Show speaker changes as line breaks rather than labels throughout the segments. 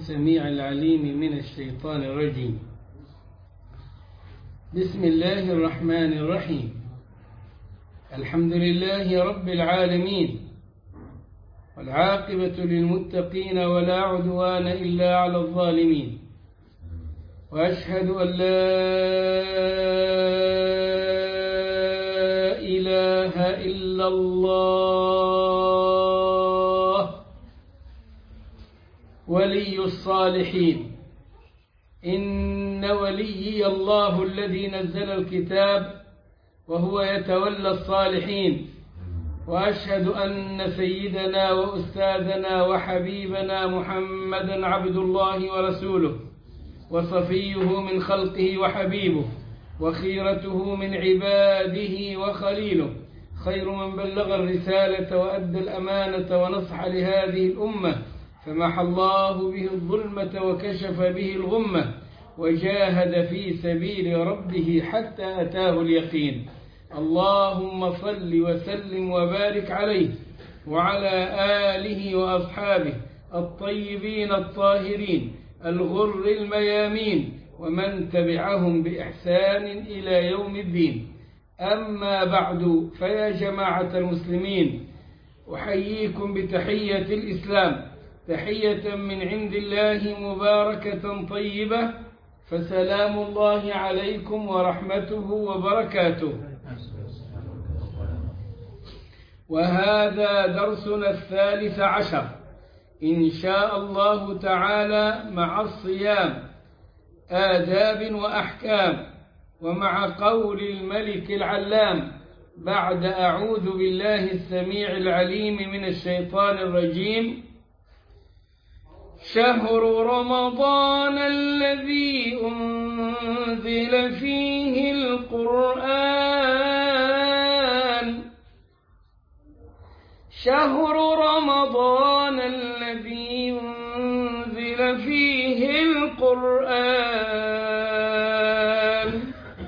السميع العليم من الشيطان الرجيم بسم الله الرحمن الرحيم الحمد لله رب العالمين والعاقبة للمتقين ولا عدوان إلا على الظالمين وأشهد أن لا إله إلا الله ولي الصالحين إن وليي الله الذي نزل الكتاب وهو يتولى الصالحين وأشهد أن سيدنا وأستاذنا وحبيبنا محمدا عبد الله ورسوله وصفيه من خلقه وحبيبه وخيرته من عباده وخليله خير من بلغ الرسالة وأدى الأمانة ونصح لهذه الأمة فمحى الله به الظلمة وكشف به الغمة وجاهد في سبيل ربه حتى أتاه اليقين اللهم صل وسلم وبارك عليه وعلى آله وأصحابه الطيبين الطاهرين الغر الميامين ومن تبعهم بإحسان إلى يوم الدين أما بعد فيا جماعة المسلمين أحييكم بتحية الإسلام تحية من عند الله مباركة طيبة فسلام الله عليكم ورحمته وبركاته وهذا درسنا الثالث عشر إن شاء الله تعالى مع الصيام آداب وأحكام ومع قول الملك العلام بعد أعوذ بالله السميع العليم من الشيطان الرجيم شهر رمضان الذي أنزل فيه القرآن شهر رمضان الذي أنزل فيه القرآن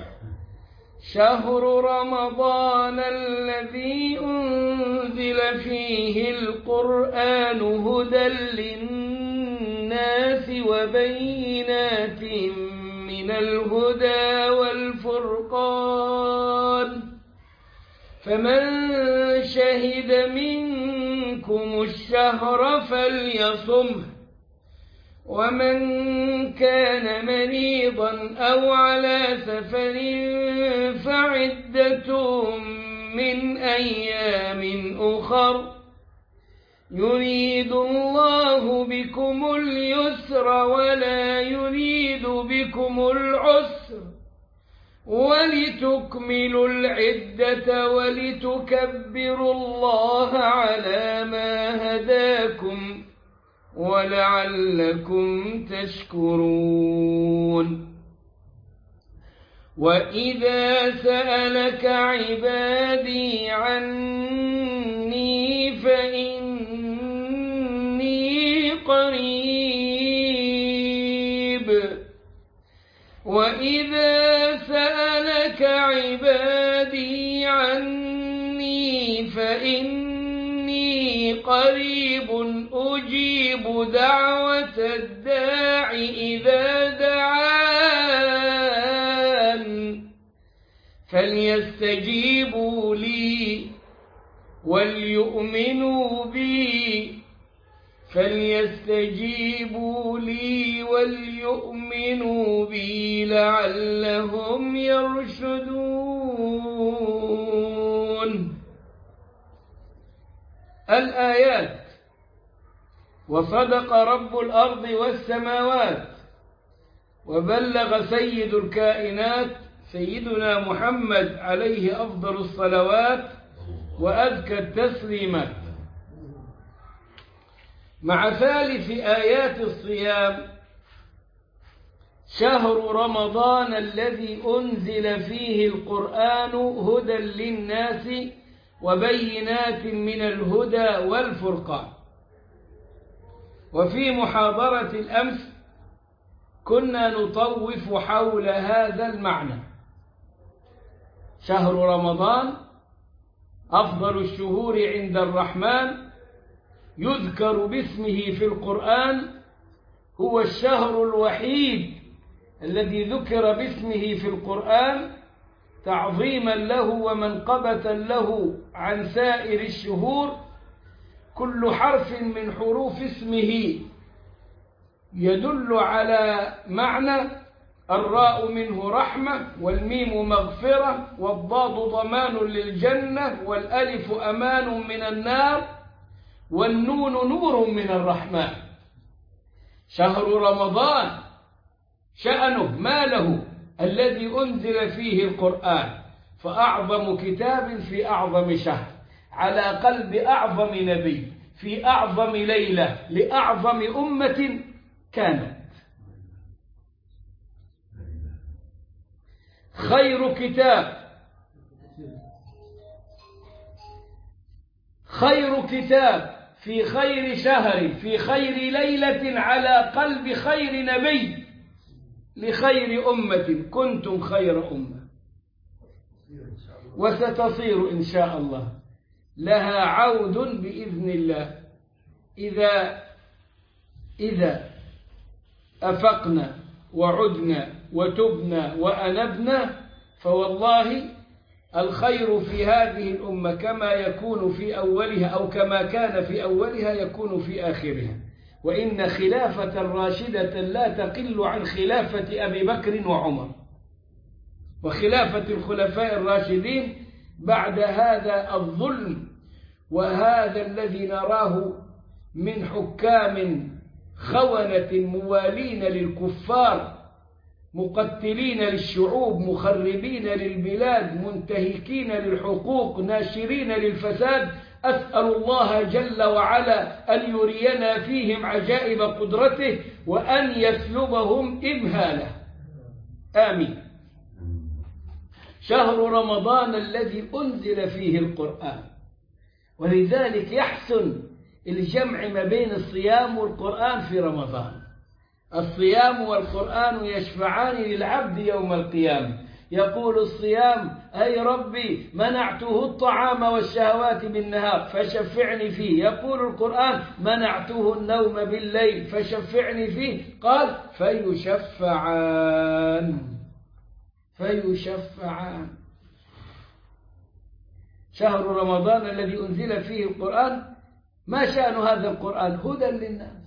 شهر رمضان الذي أنزل فيه القرآن هدى للناس وبينات من الهدى والفرقان فمن شهد منكم الشهر فليصمه ومن كان مريضا أو على سفر فعدة من أيام أخر يريد الله بكم اليسر ولا يريد بكم العسر ولتكملوا العدة ولتكبروا الله على ما هداكم ولعلكم تشكرون وإذا سألك عبادي عني فإني قريب وإذا سألك عبادي عني فإني قريب أجيب دعوة الداع إذا دعان فليستجيبوا لي وليؤمنوا بي فليستجيبوا لي وليؤمنوا بي لعلهم يرشدون الآيات وصدق رب الأرض والسماوات وبلغ سيد الكائنات سيدنا محمد عليه أفضل الصلوات وأذكى التسليمات مع ثالث آيات الصيام شهر رمضان الذي أنزل فيه القرآن هدى للناس وبينات من الهدى والفرقان وفي محاضرة الأمس كنا نطوف حول هذا المعنى شهر رمضان أفضل الشهور عند الرحمن يذكر باسمه في القرآن هو الشهر الوحيد الذي ذكر باسمه في القرآن تعظيما له ومنقبة له عن سائر الشهور كل حرف من حروف اسمه يدل على معنى الراء منه رحمة والميم مغفرة والضاد ضمان للجنة والألف أمان من النار والنون نور من الرحمن شهر رمضان شأنه ما له الذي أنزل فيه القرآن فأعظم كتاب في أعظم شهر على قلب أعظم نبي في أعظم ليلة لأعظم أمة كانت خير كتاب خير كتاب في خير شهر في خير ليلة على قلب خير نبي لخير أمة كنتم خير أمة وستصير إن شاء الله لها عود بإذن الله إذا إذا أفقنا وعدنا وتبنا وأنبنا فوالله الخير في هذه الأمة كما يكون في أولها أو كما كان في أولها يكون في آخرها وإن خلافة راشدة لا تقل عن خلافة أبي بكر وعمر وخلافة الخلفاء الراشدين بعد هذا الظلم وهذا الذي نراه من حكام خونة موالين للكفار مقتلين للشعوب مخربين للبلاد منتهكين للحقوق ناشرين للفساد أسأل الله جل وعلا أن يرينا فيهم عجائب قدرته وأن يسلبهم إمهاله آمين شهر رمضان الذي أنزل فيه القرآن ولذلك يحسن الجمع ما بين الصيام والقرآن في رمضان الصيام والقرآن يشفعان للعبد يوم القيامة يقول الصيام أي ربي منعته الطعام والشهوات بالنهار فشفعني فيه يقول القرآن منعته النوم بالليل فشفعني فيه قال فيشفعان فيشفعان شهر رمضان الذي أنزل فيه القرآن ما شأن هذا القرآن هدى للناس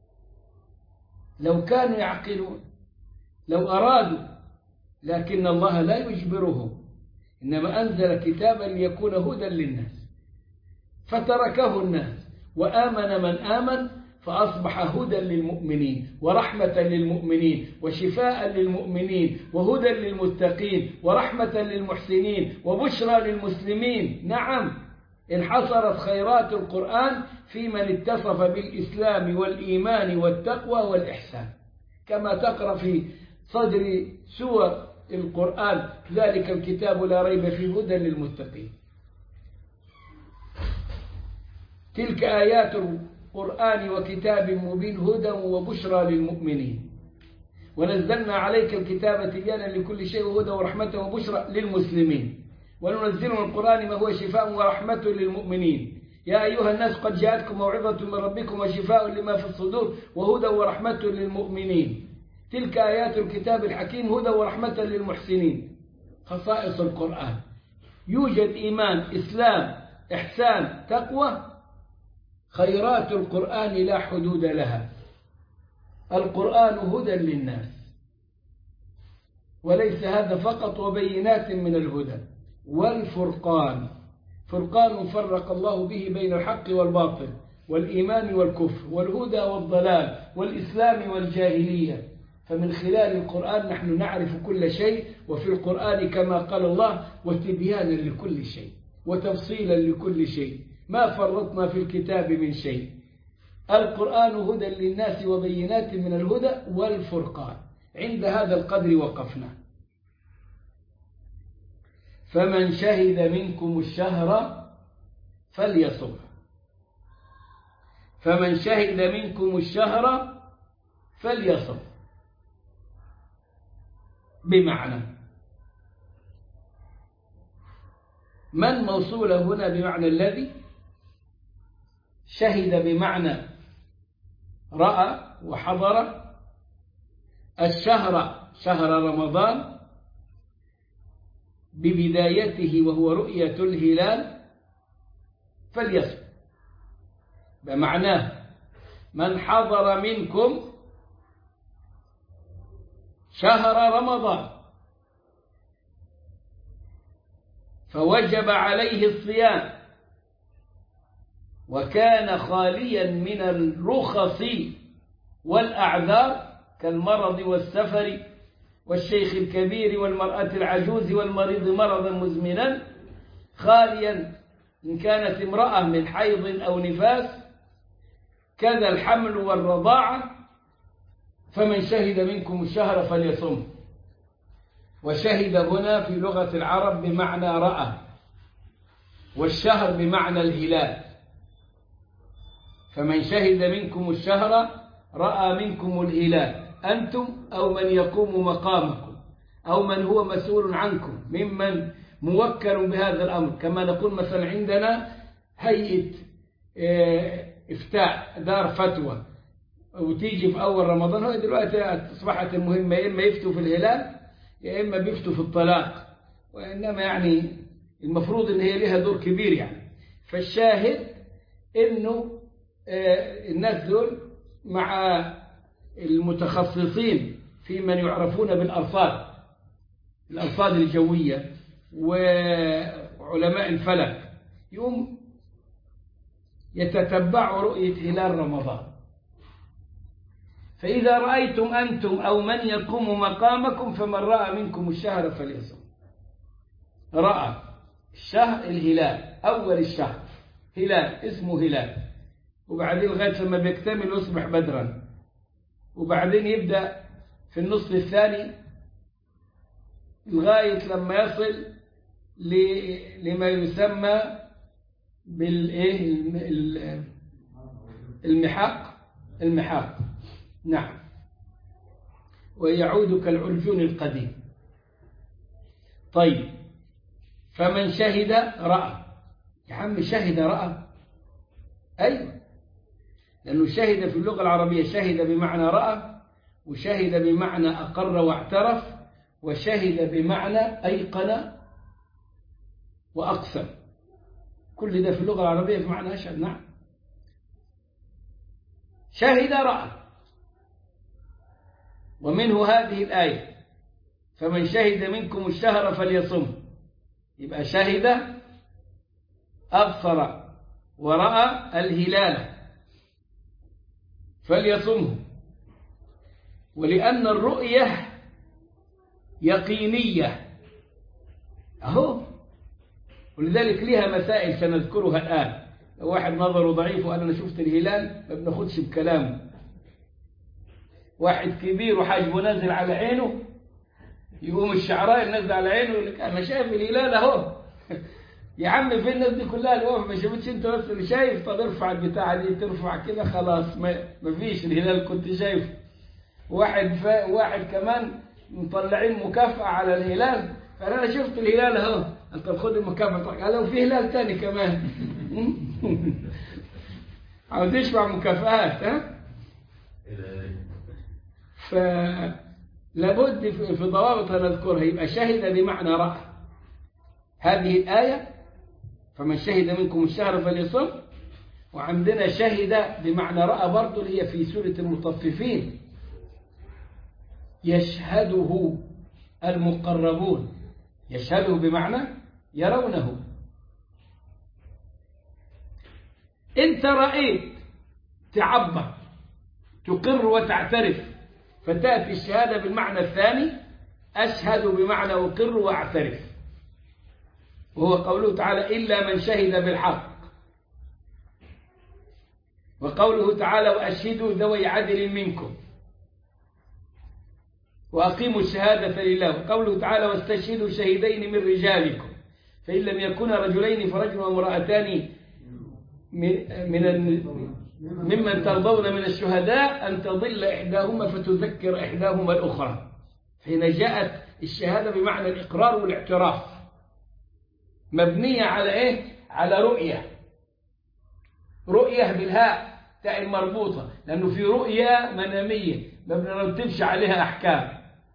لو كانوا يعقلون لو أرادوا لكن الله لا يجبرهم إنما أنزل كتابا ليكون هدى للناس فتركه الناس وآمن من آمن فأصبح هدى للمؤمنين ورحمة للمؤمنين وشفاء للمؤمنين وهدى للمتقين ورحمة للمحسنين وبشرى للمسلمين نعم انحصرت خيرات القرآن في من اتصف بالإسلام والإيمان والتقوى والإحسان كما تقرأ في صدر سور القرآن ذلك الكتاب لا ريب فيه هدى للمتقين تلك آيات القرآن وكتاب مبين هدى وبشرى للمؤمنين ونزلنا عليك الكتاب تبيانا لكل شيء وهدى ورحمة وبشرى للمسلمين وننزل من القرآن ما هو شفاء ورحمة للمؤمنين يا أيها الناس قد جاءتكم موعظة من ربكم وشفاء لما في الصدور وهدى ورحمة للمؤمنين تلك آيات الكتاب الحكيم هدى ورحمة للمحسنين خصائص القرآن يوجد إيمان إسلام إحسان تقوى خيرات القرآن لا حدود لها القرآن هدى للناس وليس هذا فقط وبينات من الهدى والفرقان فرقان فرق الله به بين الحق والباطل والإيمان والكفر والهدى والضلال والإسلام والجاهلية فمن خلال القرآن نحن نعرف كل شيء وفي القرآن كما قال الله وتبيانا لكل شيء وتفصيلا لكل شيء ما فرطنا في الكتاب من شيء القرآن هدى للناس وبينات من الهدى والفرقان عند هذا القدر وقفنا فمن شهد منكم الشهر فليصم فمن شهد منكم الشهر فليصم بمعنى من موصولة هنا بمعنى الذي شهد بمعنى رأى وحضر الشهر شهر رمضان ببدايته وهو رؤية الهلال فليصم بمعناه من حضر منكم شهر رمضان فوجب عليه الصيام وكان خاليا من الرخص والأعذار كالمرض والسفر والشيخ الكبير والمرأة العجوز والمريض مرضا مزمنا خاليا إن كانت امرأة من حيض أو نفاس كذا الحمل والرضاعة فمن شهد منكم الشهر فليصم وشهد هنا في لغة العرب بمعنى رأى والشهر بمعنى الهلال فمن شهد منكم الشهر رأى منكم الهلال أنتم أو من يقوم مقامكم أو من هو مسؤول عنكم ممن موكل بهذا الأمر كما نقول مثلا عندنا هيئة إفتاء دار فتوى وتيجي في أول رمضان هو دلوقتي أصبحت المهمة يا إما يفتوا في الهلال يا إما بيفتوا في الطلاق وإنما يعني المفروض إن هي لها دور كبير يعني فالشاهد إنه الناس دول مع المتخصصين في من يعرفون بالأرصاد الأرصاد الجوية وعلماء الفلك يوم يتتبع رؤية هلال رمضان فإذا رأيتم أنتم أو من يقوم مقامكم فمن رأى منكم الشهر فليصم رأى الشهر الهلال أول الشهر هلال اسمه هلال وبعدين لغاية لما بيكتمل يصبح بدرا وبعدين يبدأ في النصف الثاني لغاية لما يصل لما يسمى بالايه المحاق المحاق نعم ويعود كالعرجون القديم طيب فمن شهد رأى يا عم شهد رأى أيوة لأنه شهد في اللغة العربية شهد بمعنى رأى وشهد بمعنى أقر واعترف وشهد بمعنى أيقن وأقسم كل ده في اللغة العربية بمعنى أشهد نعم شهد رأى ومنه هذه الآية فمن شهد منكم الشهر فليصم يبقى شهد أبصر ورأى الهلال فليصمه ولأن الرؤية يقينية أهو ولذلك لها مسائل سنذكرها الآن لو واحد نظره ضعيف وقال أنا شفت الهلال ما بناخدش بكلامه واحد كبير وحاجبه نازل على عينه يقوم الشعراء نازل على عينه يقول لك أنا شايف الهلال أهو يا عم فين الناس دي كلها اللي واقفه ما شافتش انت بس اللي شايف طب ارفع البتاعه دي ترفع كده خلاص ما فيش الهلال كنت شايفه واحد فا واحد كمان مطلعين مكافأة على الهلال فأنا شفت الهلال اهو انت خد المكافأة قال لو في هلال تاني كمان عاوز يشبع مكافآت ها فلابد في ضوابط نذكرها يبقى شهد بمعنى رأى هذه الآية فمن شهد منكم الشهر فليصم وعندنا شهد بمعنى رأى برضه اللي هي في سورة المطففين يشهده المقربون يشهده بمعنى يرونه انت رأيت تعبر تقر وتعترف فتأتي الشهادة بالمعنى الثاني أشهد بمعنى أقر وأعترف وهو قوله تعالى إلا من شهد بالحق وقوله تعالى وأشهدوا ذوي عدل منكم وأقيموا الشهادة لله وقوله تعالى واستشهدوا شهيدين من رجالكم فإن لم يكونا رجلين فرجل وامرأتان من ممن ترضون من الشهداء أن تضل إحداهما فتذكر إحداهما الأخرى حين جاءت الشهادة بمعنى الإقرار والاعتراف مبنية على إيه؟ على رؤية رؤية بالهاء تاء المربوطة لأنه في رؤية منامية ما بنرتبش عليها أحكام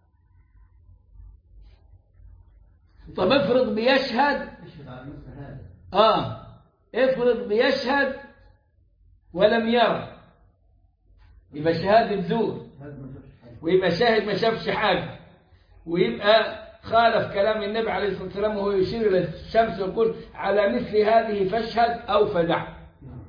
طب افرض بيشهد
اشهد على مثل هذا
آه افرض بيشهد ولم يرى يبقى شهادة زور
هذا ما شافش حاجه
ويبقى شاهد ما شافش حاجة ويبقى خالف كلام النبي عليه الصلاة والسلام وهو يشير إلى الشمس ويقول على مثل هذه فاشهد أو فدع
نعم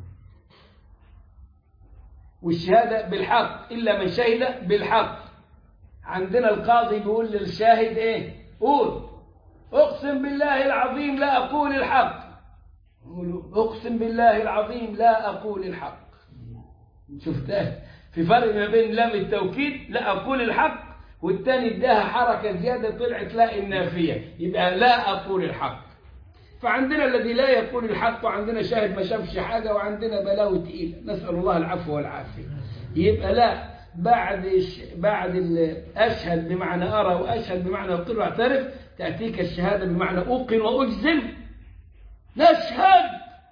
والشهادة بالحق إلا من شهد بالحق عندنا القاضي بيقول للشاهد إيه قول أقسم بالله العظيم لا أقول الحق يقول أقسم بالله العظيم لا أقول الحق شفتها في فرق ما بين لام التوكيد لا أقول الحق والتاني اداها حركة زيادة طلعت لا النافية يبقى لا أقول الحق فعندنا الذي لا يقول الحق وعندنا شاهد ما شافش حاجة وعندنا بلاوي تقيلة نسأل الله العفو والعافية يبقى لا بعد الش- بعد ال- أشهد بمعنى أرى وأشهد بمعنى أقر وأعترف تأتيك الشهادة بمعنى أوقن وأجزم نشهد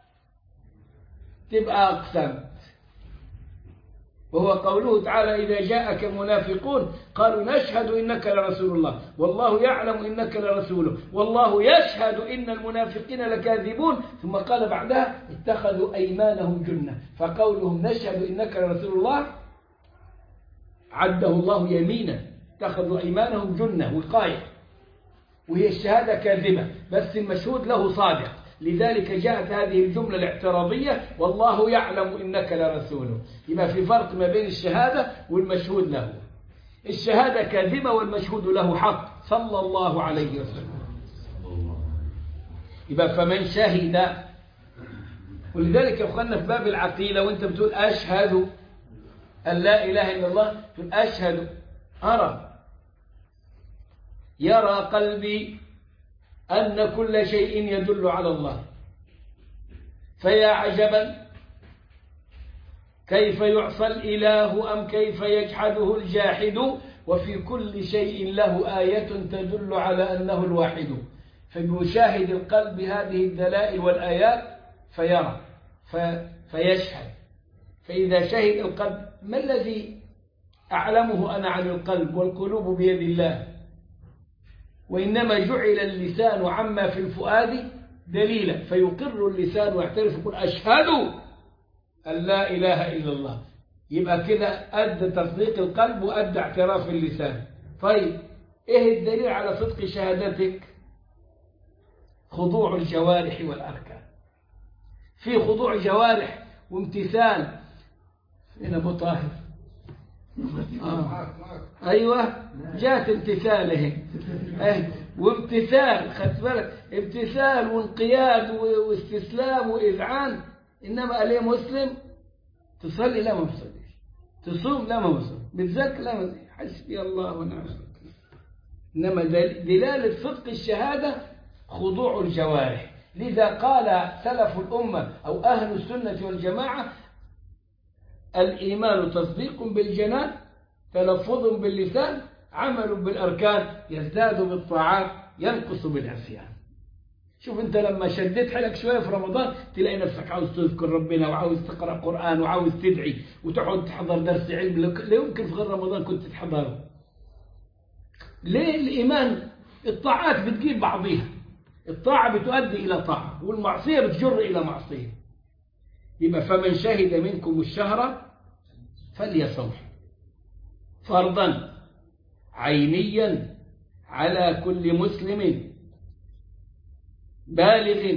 تبقى أقسمت وهو قوله تعالى إذا جاءك المنافقون قالوا نشهد إنك لرسول الله والله يعلم إنك لرسوله والله يشهد إن المنافقين لكاذبون ثم قال بعدها اتخذوا أيمانهم جنة فقولهم نشهد إنك لرسول الله عده الله يمينا اتخذوا أيمانهم جنة وقاية وهي الشهادة كاذبة بس المشهود له صادق لذلك جاءت هذه الجملة الاعتراضية والله يعلم إنك لرسوله يبقى في فرق ما بين الشهادة والمشهود له الشهادة كاذبة والمشهود له حق صلى الله عليه وسلم يبقى فمن شهد ولذلك يا اخوانا في باب العقيدة وانت بتقول أشهد أن لا إله إلا الله تقول أشهد أرى يرى قلبي أن كل شيء يدل على الله فيا عجبا كيف يعصى الإله أم كيف يجحده الجاحد وفي كل شيء له آية تدل على أنه الواحد فيشاهد القلب هذه الدلائل والآيات فيرى ف... فيشهد فإذا شهد القلب ما الذي أعلمه أنا عن القلب والقلوب بيد الله وإنما جعل اللسان عما في الفؤاد دليلا فيقر اللسان ويعترف يقول أشهد أن لا إله إلا الله يبقى كده أدى تصديق القلب وأدى اعتراف اللسان طيب إيه الدليل على صدق شهادتك خضوع الجوارح والأركان في خضوع جوارح وامتثال هنا أبو طاهر آه. أيوة جاءت امتثاله أيه. وامتثال خدت بالك امتثال وانقياد و- واستسلام وإذعان إنما قال إيه مسلم تصلي لا ما بصليش تصوم لا ما بصوم بتزكي لا ما بزكي. حسبي الله ونعم الوكيل إنما دل- دلالة صدق الشهادة خضوع الجوارح لذا قال سلف الأمة أو أهل السنة والجماعة الإيمان تصديق بالجنان تلفظ باللسان عمل بالأركان يزداد بالطاعات ينقص بالعصيان شوف انت لما شديت حيلك شوية في رمضان تلاقي نفسك عاوز تذكر ربنا وعاوز تقرأ قرآن وعاوز تدعي وتقعد تحضر درس علم لك- لا يمكن في غير رمضان كنت تحضره ليه الإيمان الطاعات بتجيب بعضيها الطاعة بتؤدي إلى طاعة والمعصية بتجر إلى معصية يبقى فمن شهد منكم الشهر فليصوم فرضا عينيا على كل مسلم بالغ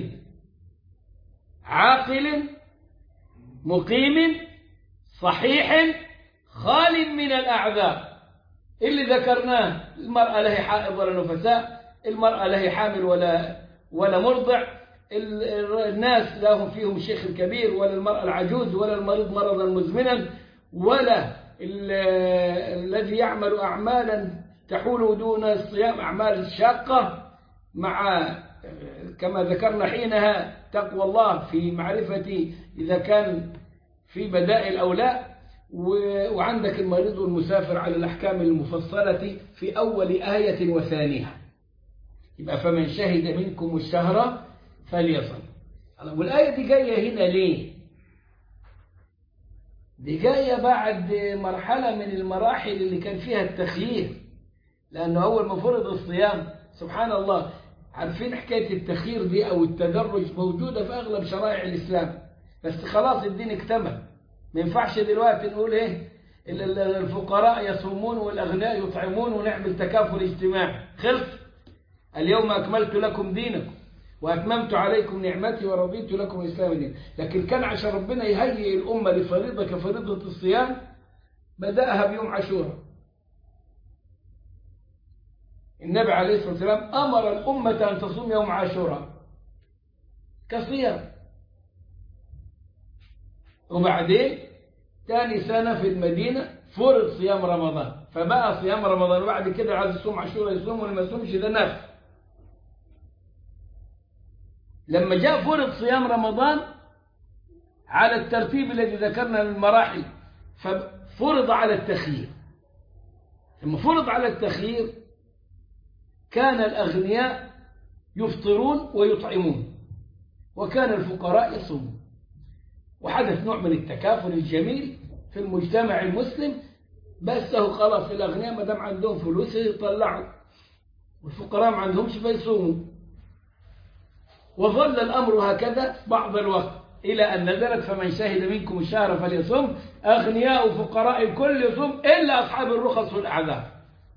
عاقل مقيم صحيح خال من الأعذار اللي ذكرناه المرأة له حائض ولا نفساء المرأة له حامل ولا ولا مرضع ال- ال- الناس لهم فيهم شيخ كبير ولا المرأة العجوز ولا المريض مرضا مزمنا ولا ال- الذي يعمل أعمالا تحول دون الصيام أعمال شاقة مع كما ذكرنا حينها تقوى الله في معرفة إذا كان في بدائل أو لا و- وعندك المريض والمسافر على الأحكام المفصلة في أول آية وثانيها يبقى فمن شهد منكم الشهر فليصم والآية دي جاية هنا ليه دي جاية بعد مرحلة من المراحل اللي كان فيها التخيير لأنه أول ما فرض الصيام سبحان الله عارفين حكاية التخيير دي أو التدرج موجودة في أغلب شرائع الإسلام بس خلاص الدين اكتمل ما ينفعش دلوقتي نقول إيه ال- ال- الفقراء يصومون والأغنياء يطعمون ونعمل تكافل اجتماعي خلص اليوم أكملت لكم دينكم وأتممت عليكم نعمتي ورضيت لكم الإسلام دين لكن كان عشان ربنا يهيئ الأمة لفريضة كفريضة الصيام بدأها بيوم عاشوراء النبي عليه الصلاة والسلام أمر الأمة أن تصوم يوم عاشوراء كصيام وبعدين تاني سنة في المدينة فرض صيام رمضان فبقى صيام رمضان وبعد كده عايز يصوم عاشوراء يصوم واللي ما يصومش ده نفس لما جاء فرض صيام رمضان على الترتيب الذي ذكرنا من المراحل ففرض على التخيير لما فرض على التخيير كان الأغنياء يفطرون ويطعمون وكان الفقراء يصومون وحدث نوع من التكافل الجميل في المجتمع المسلم بس هو خلاص الأغنياء ما دام عندهم فلوس يطلعوا والفقراء ما عندهمش فيصوموا وظل الأمر هكذا بعض الوقت إلى أن نزلت فمن شهد منكم الشهر فليصم أغنياء وفقراء الكل يصوم إلا أصحاب الرخص والأعذار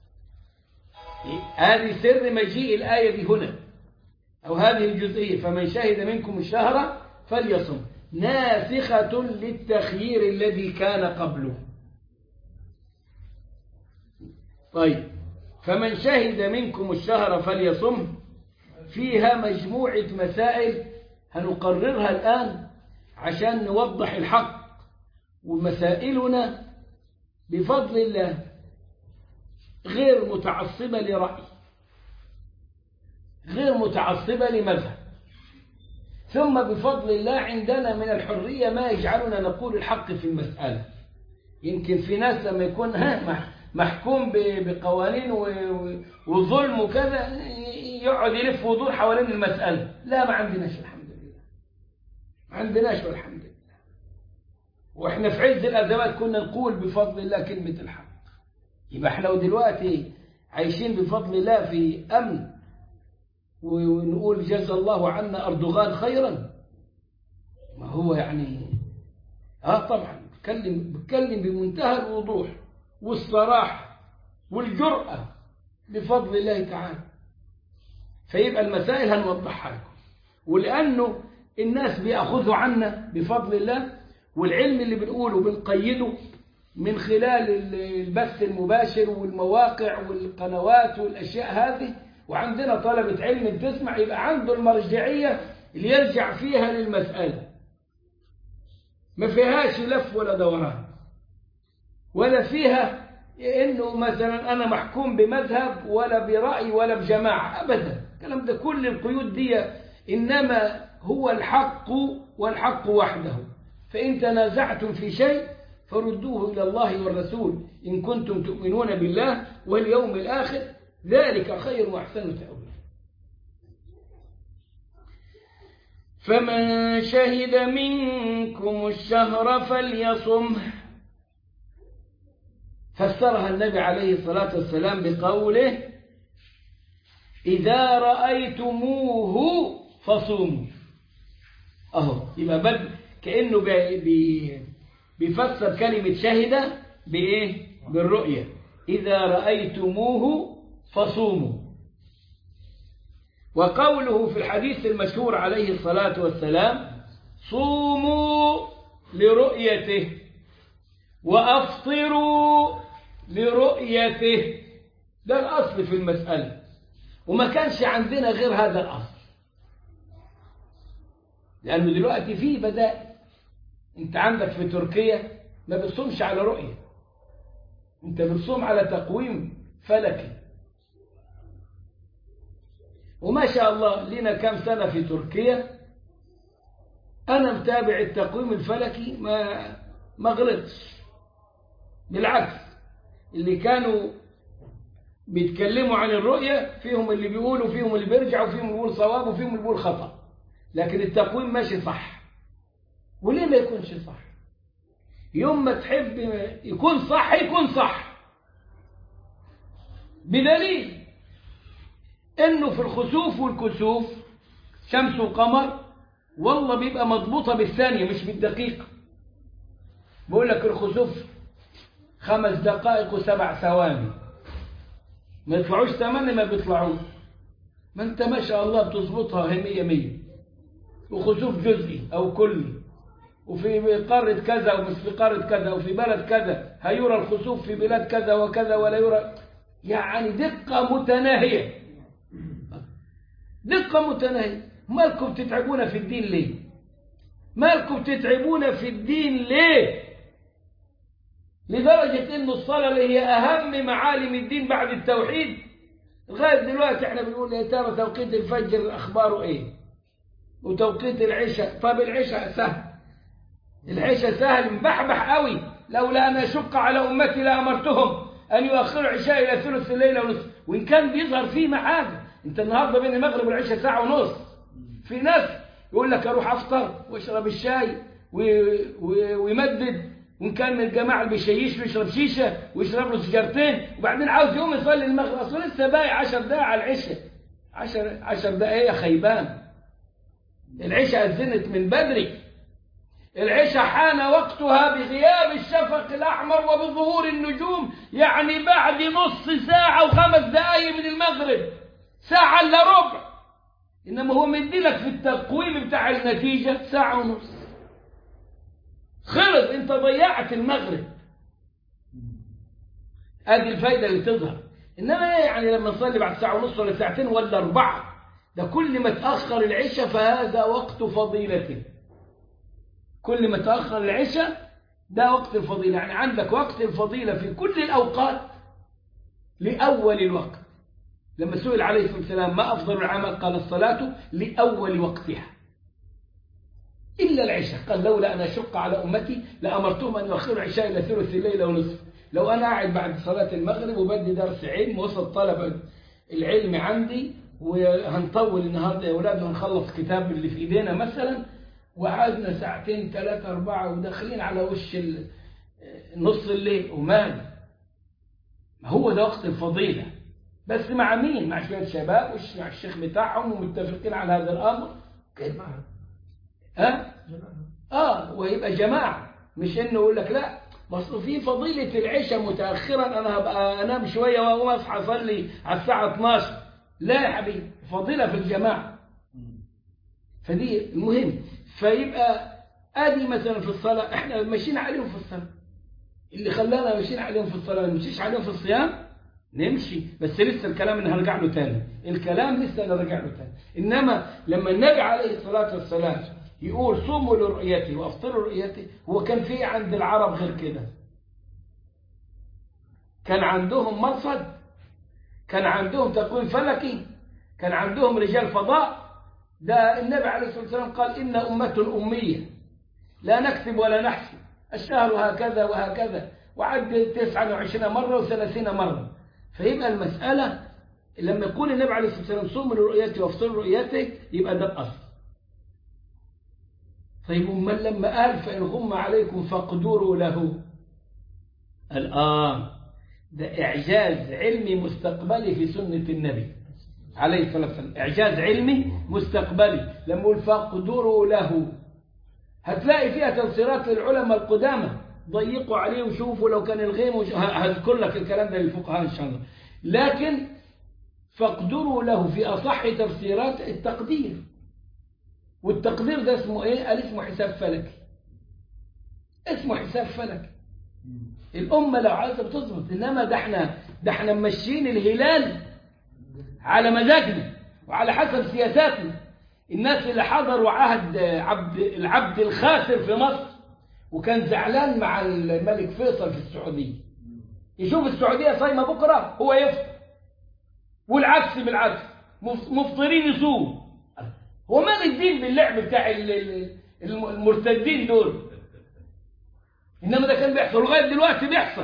هذه سر مجيء الآية دي هنا أو هذه الجزئية فمن شهد منكم الشهر فليصم ناسخة للتخيير الذي كان قبله طيب فمن شهد منكم الشهر فليصم فيها مجموعة مسائل هنقررها الآن عشان نوضح الحق ومسائلنا بفضل الله غير متعصبة لرأي غير متعصبة لمذهب ثم بفضل الله عندنا من الحرية ما يجعلنا نقول الحق في المسألة يمكن في ناس لما يكون ها محكوم بقوانين وظلم وكذا يقعد يلف ويدور حوالين المسألة لا ما عندناش الحمد لله ما عندناش والحمد لله واحنا في عز الأزمات كنا نقول بفضل الله كلمة الحق يبقى احنا دلوقتي عايشين بفضل الله في أمن ونقول جزا الله عنا أردوغان خيرا ما هو يعني اه طبعا بتكلم بتكلم بمنتهى الوضوح والصراحة والجرأة بفضل الله تعالى فيبقى المسائل هنوضحها لكم ولأنه الناس بيأخذوا عنا بفضل الله والعلم اللي بنقوله بنقيده من خلال البث المباشر والمواقع والقنوات والأشياء هذه وعندنا طلبة علم بتسمع يبقى عنده المرجعية اللي يرجع فيها للمسألة ما فيهاش لف ولا دوران ولا فيها انه مثلا انا محكوم بمذهب ولا برأي ولا بجماعة ابدا الكلام ده كل القيود دي انما هو الحق والحق وحده فان تنازعتم في شيء فردوه الى الله والرسول ان كنتم تؤمنون بالله واليوم الاخر ذلك خير واحسن تأويلا فمن شهد منكم الشهر فليصمه فسرها النبي عليه الصلاة والسلام بقوله إذا رأيتموه فصوموا أهو يبقى بد كأنه بي بي بيفسر كلمة شهد بإيه؟ بالرؤية إذا رأيتموه فصوموا وقوله في الحديث المشهور عليه الصلاة والسلام صوموا لرؤيته وأفطروا لرؤيته ده الأصل في المسألة وما كانش عندنا غير هذا الأصل لأنه دلوقتي في بدائل أنت عندك في تركيا ما بتصومش على رؤية أنت بتصوم على تقويم فلكي وما شاء الله لنا كم سنة في تركيا أنا متابع التقويم الفلكي ما ما غلطش بالعكس اللي كانوا بيتكلموا عن الرؤية فيهم اللي بيقولوا فيهم اللي بيرجعوا فيهم اللي بيقول صواب وفيهم اللي بيقول خطأ لكن التقويم ماشي صح وليه ما يكونش صح يوم ما تحب يكون صح يكون صح بدليل انه في الخسوف والكسوف شمس وقمر والله بيبقى مضبوطة بالثانية مش بالدقيقة بقول لك الخسوف خمس دقائق وسبع ثواني ما يطلعوش ثمانية ما بيطلعوش ما انت ما شاء الله بتظبطها هي مية مية وخسوف جزئي او كلي وفي قارة كذا ومش في قارة كذا وفي بلد كذا هيرى الخسوف في بلاد كذا وكذا ولا يرى يعني دقة متناهية دقة متناهية مالكم تتعبون في الدين ليه مالكم تتعبون في الدين ليه لدرجة ان الصلاة اللي هي اهم معالم الدين بعد التوحيد لغاية دلوقتي احنا بنقول يا ترى توقيت الفجر اخباره ايه وتوقيت العشاء طب العشاء سهل العشاء سهل مبحبح قوي لولا ان اشق على امتي لامرتهم ان يؤخروا العشاء الى ثلث الليل ونصف وان كان بيظهر فيه معاد انت النهارده بين المغرب والعشاء ساعه ونص في ناس يقول لك اروح افطر واشرب الشاي ويمدد وان كان من الجماعه اللي بيشيش ويشرب شيشه ويشرب له سيجارتين وبعدين عاوز يقوم يصلي المغرب اصل لسه باقي 10 دقائق على العشاء 10 10 دقائق يا خيبان العشاء اذنت من بدري العشاء حان وقتها بغياب الشفق الأحمر وبظهور النجوم يعني بعد نص ساعة وخمس دقايق من المغرب ساعة إلا ربع إنما هو مديلك في التقويم بتاع النتيجة ساعة ونص خلص أنت ضيعت المغرب ادي الفايدة اللي تظهر إنما إيه يعني لما نصلي بعد ساعة ونص ولا ساعتين ولا أربعة ده كل ما تأخر العشاء فهذا وقت فضيلته كل ما تأخر العشاء ده وقت الفضيلة يعني عندك وقت الفضيلة في كل الأوقات لأول الوقت لما سئل عليه الصلاة والسلام ما أفضل العمل قال الصلاة لأول وقتها إلا العشاء قال لولا أن أشق على أمتي لأمرتهم أن يؤخروا العشاء إلى ثلث الليل ونصف لو أنا قاعد بعد صلاة المغرب وبدي درس علم وسط طلب العلم عندي وهنطول النهارده يا أولاد وهنخلص كتاب اللي في إيدينا مثلا وقعدنا ساعتين ثلاثة أربعة وداخلين على وش نص الليل ومال ما هو ده وقت الفضيلة بس مع مين؟ مع شوية شباب مع الشيخ بتاعهم ومتفقين على هذا الأمر كده ها؟ آه ويبقى جماعة مش إنه يقول لك لا بس في فضيلة العشاء متأخرا أنا هبقى أنام شوية وأقوم أصحى أصلي على الساعة 12 لا يا حبيبي فضيلة في الجماعة فدي المهم فيبقى ادي مثلا في الصلاه احنا ماشيين عليهم في الصلاه اللي خلانا ماشيين عليهم في الصلاه ما نمشيش عليهم في الصيام نمشي بس لسه الكلام اللي هرجع له تاني الكلام لسه هنرجع له تاني انما لما النبي عليه الصلاه والسلام يقول صوموا لرؤيته وافطروا لرؤيته هو كان في عند العرب غير كده كان عندهم مرصد كان عندهم تقويم فلكي كان عندهم رجال فضاء ده النبي عليه الصلاة والسلام قال إن أمة أمية لا نكتب ولا نحسب الشهر هكذا وهكذا وعد 29 مرة وثلاثين مرة فيبقى المسألة لما يقول النبي عليه الصلاة والسلام صوم لرؤيته وافطر رؤيته يبقى ده الأصل طيب من لما قال فإن غم عليكم فاقدروا له الآن ده إعجاز علمي مستقبلي في سنة النبي عليه الصلاة والسلام إعجاز علمي مستقبلي لما يقول فاقدروا له هتلاقي فيها تفسيرات للعلماء القدامى ضيقوا عليه وشوفوا لو كان الغيم وش... هذكر لك الكلام ده للفقهاء إن شاء الله لكن فاقدروا له في أصح تفسيرات التقدير والتقدير ده اسمه إيه؟ قال اسمه حساب فلكي اسمه حساب فلكي الأمة لو عايزة بتظبط إنما ده احنا ده احنا ماشيين الهلال على مزاجنا وعلى حسب سياساتنا الناس اللي حضروا عهد عبد العبد الخاسر في مصر وكان زعلان مع الملك فيصل في السعودية يشوف السعودية صايمة بكرة هو يفطر والعكس بالعكس مفطرين يصوم هو مال الدين باللعب بتاع المرتدين دول إنما ده كان بيحصل لغاية دلوقتي بيحصل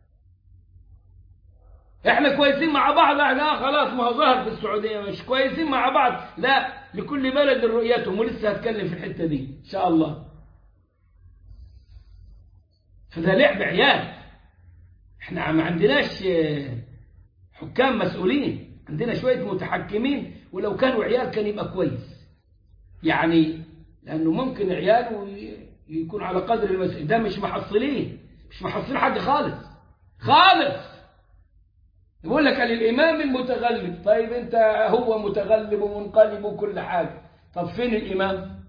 احنا كويسين مع بعض احنا خلاص ما هو ظهر في السعوديه مش كويسين مع بعض لا لكل بلد رؤيتهم ولسه هتكلم في الحته دي ان شاء الله فده لعب عيال احنا ما عندناش آه، حكام مسؤولين عندنا شوية متحكمين ولو كانوا عيال كان يبقى كويس يعني لأنه ممكن عياله ي- يكون على قدر المسؤولية ده مش محصلين مش محصلين حد خالص خالص يقول لك الإمام المتغلب طيب أنت هو متغلب ومنقلب وكل حاجة طب فين الإمام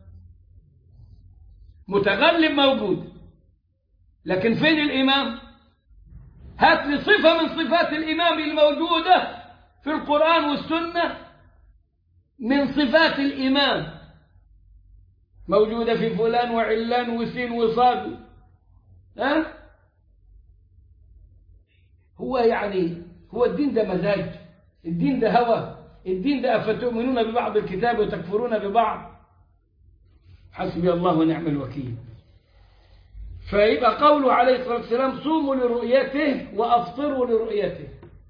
متغلب موجود لكن فين الإمام هات لي صفة من صفات الإمام الموجودة في القرآن والسنة من صفات الإمام موجودة في فلان وعلان وسين وصاد ها هو يعني هو الدين ده مزاج الدين ده هوى الدين ده أفتؤمنون ببعض الكتاب وتكفرون ببعض حسبي الله ونعم الوكيل فيبقى قوله عليه الصلاة والسلام صوموا لرؤيته وأفطروا لرؤيته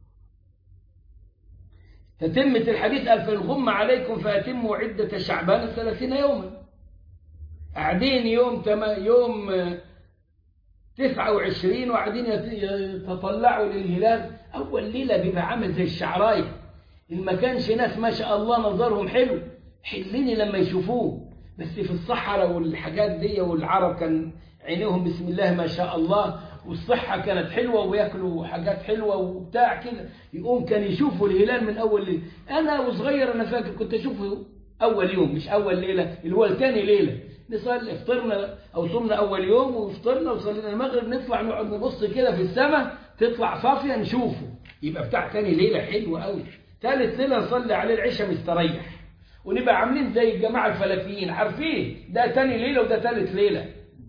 تتمة الحديث قال فالغم عليكم فأتموا عدة شعبان ثلاثين يوما قاعدين يوم تم... يوم آه، تسعة وعشرين وقاعدين يت- يتطلعوا للهلال أول ليلة بيبقى عامل زي الشعراية اللي ما كانش ناس ما شاء الله نظرهم حلو حليني لما يشوفوه بس في الصحراء والحاجات دي والعرب كان عينيهم بسم الله ما شاء الله والصحة كانت حلوة وياكلوا حاجات حلوة وبتاع كده يقوم كان يشوفوا الهلال من أول ليلة أنا وصغير أنا فاكر كنت أشوفه أول يوم مش أول ليلة اللي هو الثاني ليلة نصلي افطرنا أو صمنا أول يوم وفطرنا وصلينا المغرب نطلع نقعد نبص كده في السماء تطلع صافية نشوفه يبقى بتاع تاني ليلة حلوة قوي ثالث ليلة نصلي عليه العشاء مستريح ونبقى عاملين زي الجماعة الفلكيين عارفين ده تاني ليلة وده ثالث ليلة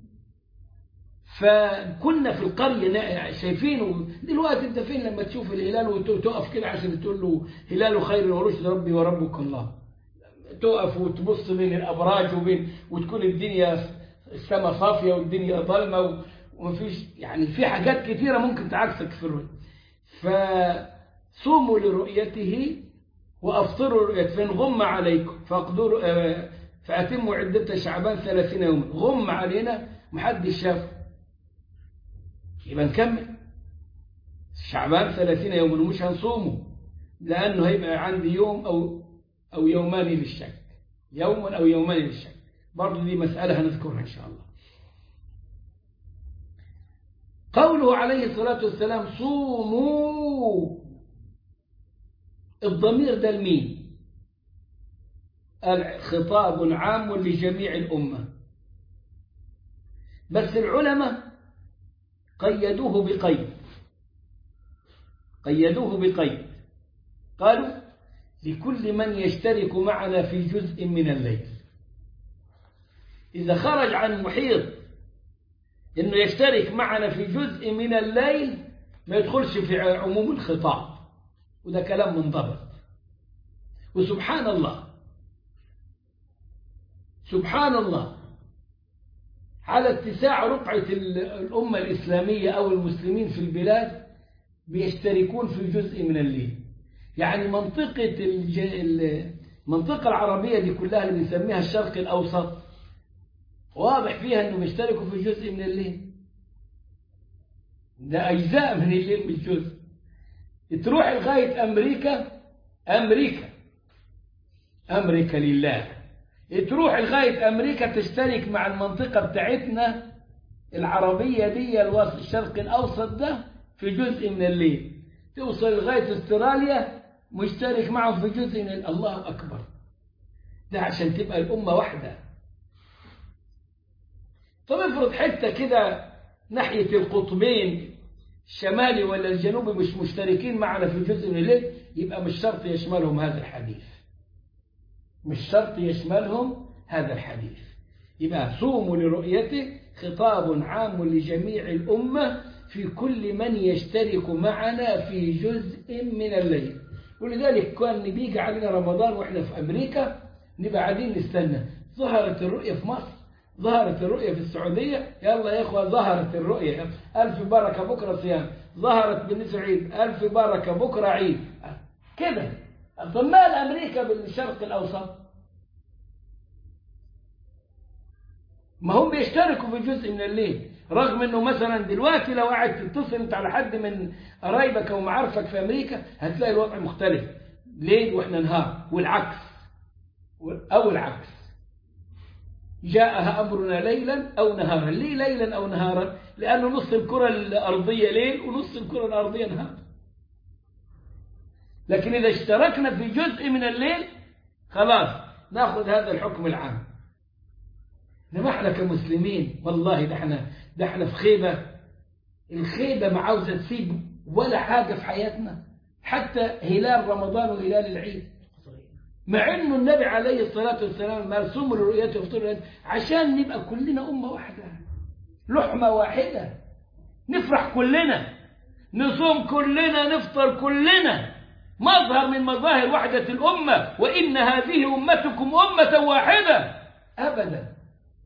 فكنا في القرية نا- شايفينه دلوقتي انت فين لما تشوف الهلال وتقف كده عشان تقول له هلال خير ورشد ربي وربك الله تقف وتبص بين الابراج وبين وتكون الدنيا السماء صافيه والدنيا ظلمه و- ومفيش يعني في حاجات كثيره ممكن تعكسك في الرؤيه فصوموا لرؤيته وافطروا رؤيته فان غم عليكم فاقدروا آه، فاتموا عده شعبان ثلاثين يوما غم علينا محدش شافه يبقى نكمل شعبان ثلاثين يوما ومش هنصومه لأنه هيبقى عندي يوم أو أو يومان للشك يوم أو يومان للشك برضه دي مسألة هنذكرها إن شاء الله قوله عليه الصلاة والسلام صوموا الضمير ده لمين خطاب عام لجميع الأمة بس العلماء قيدوه بقيد قيدوه بقيد قالوا لكل من يشترك معنا في جزء من الليل إذا خرج عن محيط إنه يشترك معنا في جزء من الليل ما يدخلش في عموم الخطاب وده كلام منضبط وسبحان الله سبحان الله على اتساع رقعة الأمة الإسلامية أو المسلمين في البلاد بيشتركون في جزء من الليل يعني منطقة الج... المنطقة العربية دي كلها اللي بنسميها الشرق الأوسط واضح فيها أنه بيشتركوا في جزء من الليل ده أجزاء من الليل مش جزء تروح لغاية أمريكا أمريكا أمريكا لله تروح لغاية أمريكا تشترك مع المنطقة بتاعتنا العربية دي الوسط الشرق الأوسط ده في جزء من الليل توصل لغاية استراليا مشترك معهم في جزء من الله أكبر ده عشان تبقى الأمة واحدة طب افرض حتة كده ناحية القطبين الشمالي ولا الجنوبي مش مشتركين معنا في جزء من الليل يبقى مش شرط يشملهم هذا الحديث مش شرط يشملهم هذا الحديث يبقى صوموا لرؤيته خطاب عام لجميع الأمة في كل من يشترك معنا في جزء من الليل ولذلك كان بيجي علينا رمضان واحنا في أمريكا نبقى قاعدين نستنى ظهرت الرؤية في مصر ظهرت الرؤية في السعودية يلا يا إخوة ظهرت الرؤية ألف بركة بكرة صيام ظهرت بالنسبة عيد ألف بركة بكرة عيد كده طب مال أمريكا بالشرق الأوسط ما هم بيشتركوا في جزء من الليل رغم انه مثلا دلوقتي لو قاعد تتصل انت على حد من قرايبك او معارفك في امريكا هتلاقي الوضع مختلف ليل واحنا نهار والعكس او العكس جاءها امرنا ليلا او نهارا ليه ليلا او نهارا لانه نص الكره الارضيه ليل ونص الكره الارضيه نهار لكن اذا اشتركنا في جزء من الليل خلاص ناخذ هذا الحكم العام انما احنا كمسلمين والله ده احنا ده احنا في خيبه الخيبه ما عاوزه تسيب ولا حاجه في حياتنا حتى هلال رمضان وهلال العيد مع انه النبي عليه الصلاه والسلام مرسوم لرؤيته وفطور عشان نبقى كلنا امه واحده لحمه واحده نفرح كلنا نصوم كلنا نفطر كلنا مظهر من مظاهر وحده الامه وان هذه امتكم امه واحده ابدا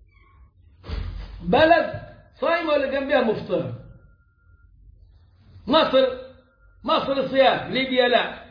بلد صايمه ولا جنبها مفطر مصر مصر صيام ليبيا لا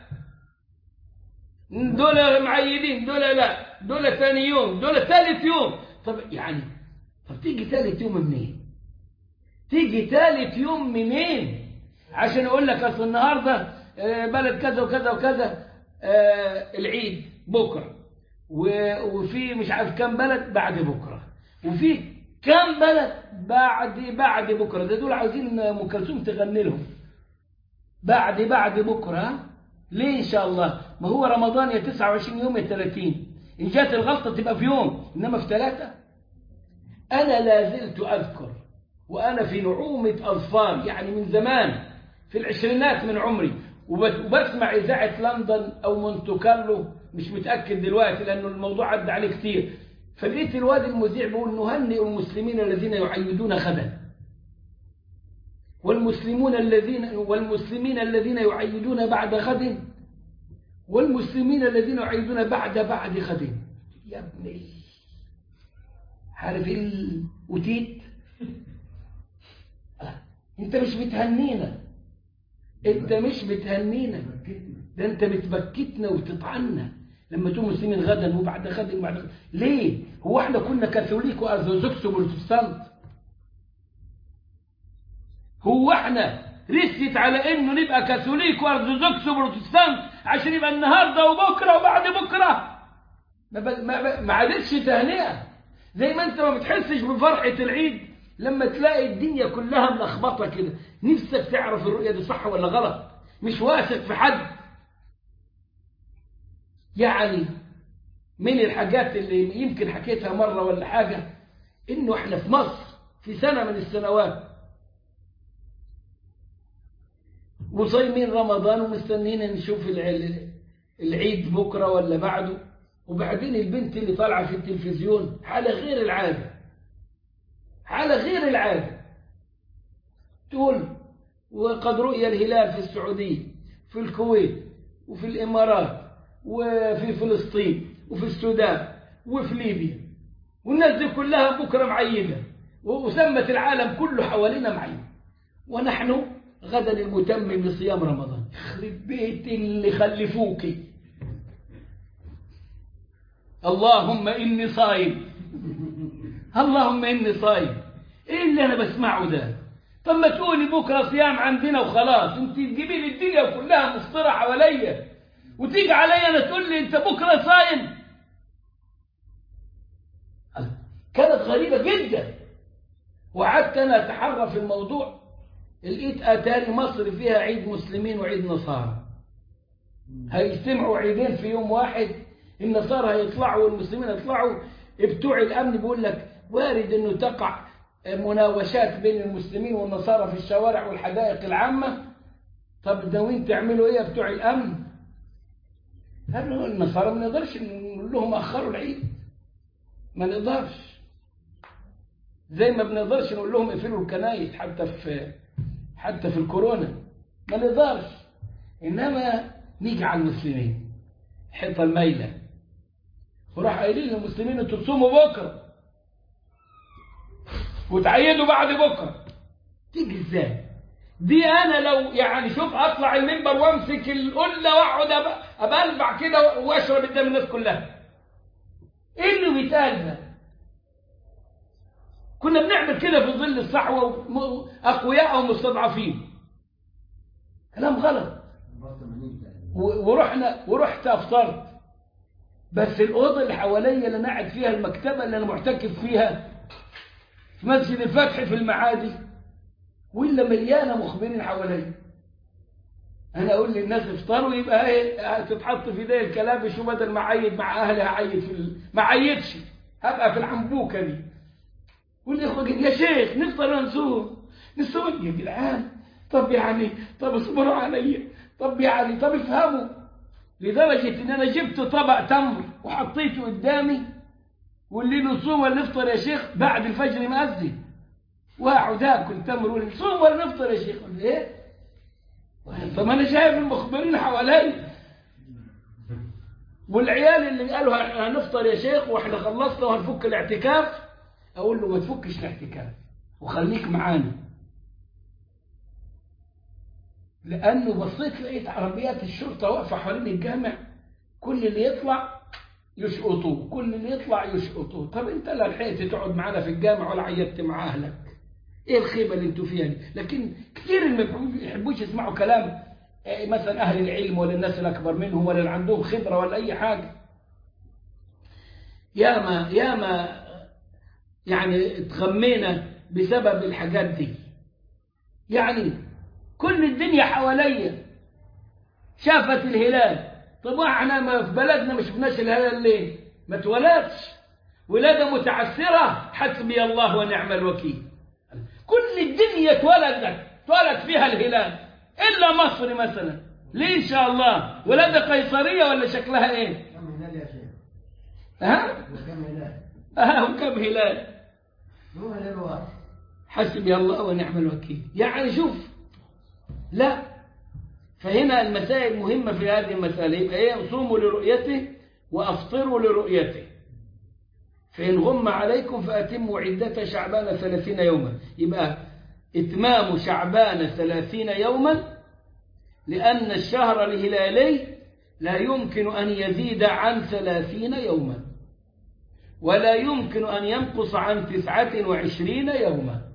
دول معيدين دول لا دول ثاني يوم دول ثالث يوم طب يعني طب تيجي ثالث يوم منين تيجي ثالث يوم منين عشان اقول لك اصل النهارده بلد كذا وكذا وكذا العيد بكره وفي مش عارف كام بلد بعد بكره وفي كام بلد بعد بعد بكره ده دول عاوزين ام كلثوم تغني لهم بعد بعد بكره ليه ان شاء الله ما هو رمضان يا 29 يوم يا 30 ان جات الغلطه تبقى في يوم انما في ثلاثه انا لا زلت اذكر وانا في نعومه اظفار يعني من زمان في العشرينات من عمري وبسمع اذاعه لندن او مونتو كارلو مش متاكد دلوقتي لانه الموضوع عدى عليه كتير فلقيت الواد المذيع بيقول نهنئ المسلمين الذين يعيدون غدا والمسلمون الذين والمسلمين الذين يعيدون بعد غد والمسلمين الذين يعيدون بعد بعد غد يا ابني عارف الأوتيت آه. انت مش بتهنينا انت مش بتهنينا ده انت بتبكتنا وتطعنا لما تقول مسلمين غدا وبعد غد وبعد غد ليه هو احنا كنا كاثوليك وارثوذكس وبروتستانت هو احنا رست على انه نبقى كاثوليك وارثوذكس وبروتستانت عشان يبقى النهارده وبكره وبعد بكره ما ما ما عادتش تهنئه زي ما انت ما بتحسش بفرحه العيد لما تلاقي الدنيا كلها ملخبطه كده نفسك تعرف الرؤيه دي صح ولا غلط مش واثق في حد يعني من الحاجات اللي يمكن حكيتها مره ولا حاجه انه احنا في مصر في سنه من السنوات وصايمين رمضان ومستنيين نشوف العيد بكرة ولا بعده وبعدين البنت اللي طالعة في التلفزيون حالة غير العادة حالة غير العادة تقول وقد رؤي الهلال في السعودية في الكويت وفي الإمارات وفي فلسطين وفي السودان وفي ليبيا والناس دي كلها بكرة معيدة وسمت العالم كله حوالينا معيد ونحن غدا المتمم لصيام رمضان يخرب بيت اللي خلفوكي اللهم إني صايم اللهم إني صايم إيه اللي أنا بسمعه ده طب ما تقولي بكرة صيام عندنا وخلاص انت تجيبي لي الدنيا كلها مفطرة حواليا وتيجي عليا أنا تقول لي أنت بكرة صايم كانت غريبة جدا وقعدت أنا أتحرى في الموضوع لقيت اتاري مصر فيها عيد مسلمين وعيد نصارى هيجتمعوا عيدين في يوم واحد النصارى هيطلعوا والمسلمين هيطلعوا بتوع الامن بيقول لك وارد انه تقع مناوشات بين المسلمين والنصارى في الشوارع والحدائق العامة طب ناويين تعملوا ايه بتوع الامن قالوا النصارى ما نقدرش نقول لهم اخروا العيد ما نقدرش زي ما بنقدرش نقول لهم اقفلوا الكنايس حتى في حتى في الكورونا ما نقدرش انما نيجي على المسلمين حيطه الميله وراح قايلين للمسلمين انتوا تصوموا بكره وتعيدوا بعد بكره تيجي ازاي دي انا لو يعني شوف اطلع المنبر وامسك القله واقعد ابلبع كده واشرب قدام الناس كلها ايه اللي بيتقال ده كنا بنعمل كده في ظل الصحوة وم- أقوياء ومستضعفين كلام غلط
برضه منين ده؟
و- ورحنا ورحت افطرت بس الاوضه اللي حواليا اللي انا قاعد فيها المكتبه اللي انا محتكف فيها في مسجد الفتح في المعادي ولا مليانه مخبرين حواليا انا اقول للناس افطروا يبقى ايه تتحط في ايديا الكلابش وبدل ما اعيد مع اهلي هعيد في ال... ما عيدش هبقى في العنبوكه دي والاخوه يا شيخ نفطر ونصوم نصوم يا جدعان طب يعني طب اصبروا عليا طب يعني طب افهموا لدرجة ان انا جبت طبق تمر وحطيته قدامي واللي نصوم ولا نفطر يا شيخ بعد الفجر مأذن واقعد اكل تمر ولا نصوم ولا نفطر يا شيخ قلت ايه طب انا شايف المخبرين حواليا والعيال اللي قالوا هنفطر يا شيخ واحنا خلصنا وهنفك الاعتكاف اقول له ما تفكش الاعتكاف وخليك معانا لانه بصيت لقيت عربيات الشرطه واقفه حوالين الجامع كل اللي يطلع يشقطوه كل اللي يطلع يشقطوه طب انت لا لحقت تقعد معانا في الجامع ولا عيطت مع اهلك ايه الخيبه اللي انتوا فيها دي لكن كثير اللي ما يحبوش يسمعوا كلام آه، مثلا اهل العلم ولا الناس الاكبر منهم ولا اللي عندهم خبره ولا اي حاجه ياما ياما يعني اتغمينا بسبب الحاجات دي يعني كل الدنيا حواليا شافت الهلال طب احنا ما في بلدنا ما شفناش الهلال ليه ما اتولدش ولادة متعثرة حسبي الله ونعم الوكيل كل الدنيا اتولدت اتولد فيها الهلال إلا مصر مثلا ليه إن شاء الله ولادة قيصرية ولا شكلها إيه
كم هلال يا شيخ؟
ها
وكم هلال؟
ها وكم هلال
مو هلال واحد
حسبي الله ونعم الوكيل يعني شوف لا فهنا المسائل مهمة في هذه المسألة يبقى ايه صوموا لرؤيته وأفطروا لرؤيته فإن غم عليكم فأتموا عدة شعبان ثلاثين يوما يبقى إتمام شعبان ثلاثين يوما لأن الشهر الهلالي لا يمكن أن يزيد عن ثلاثين يوما ولا يمكن أن ينقص عن تسعة وعشرين يوما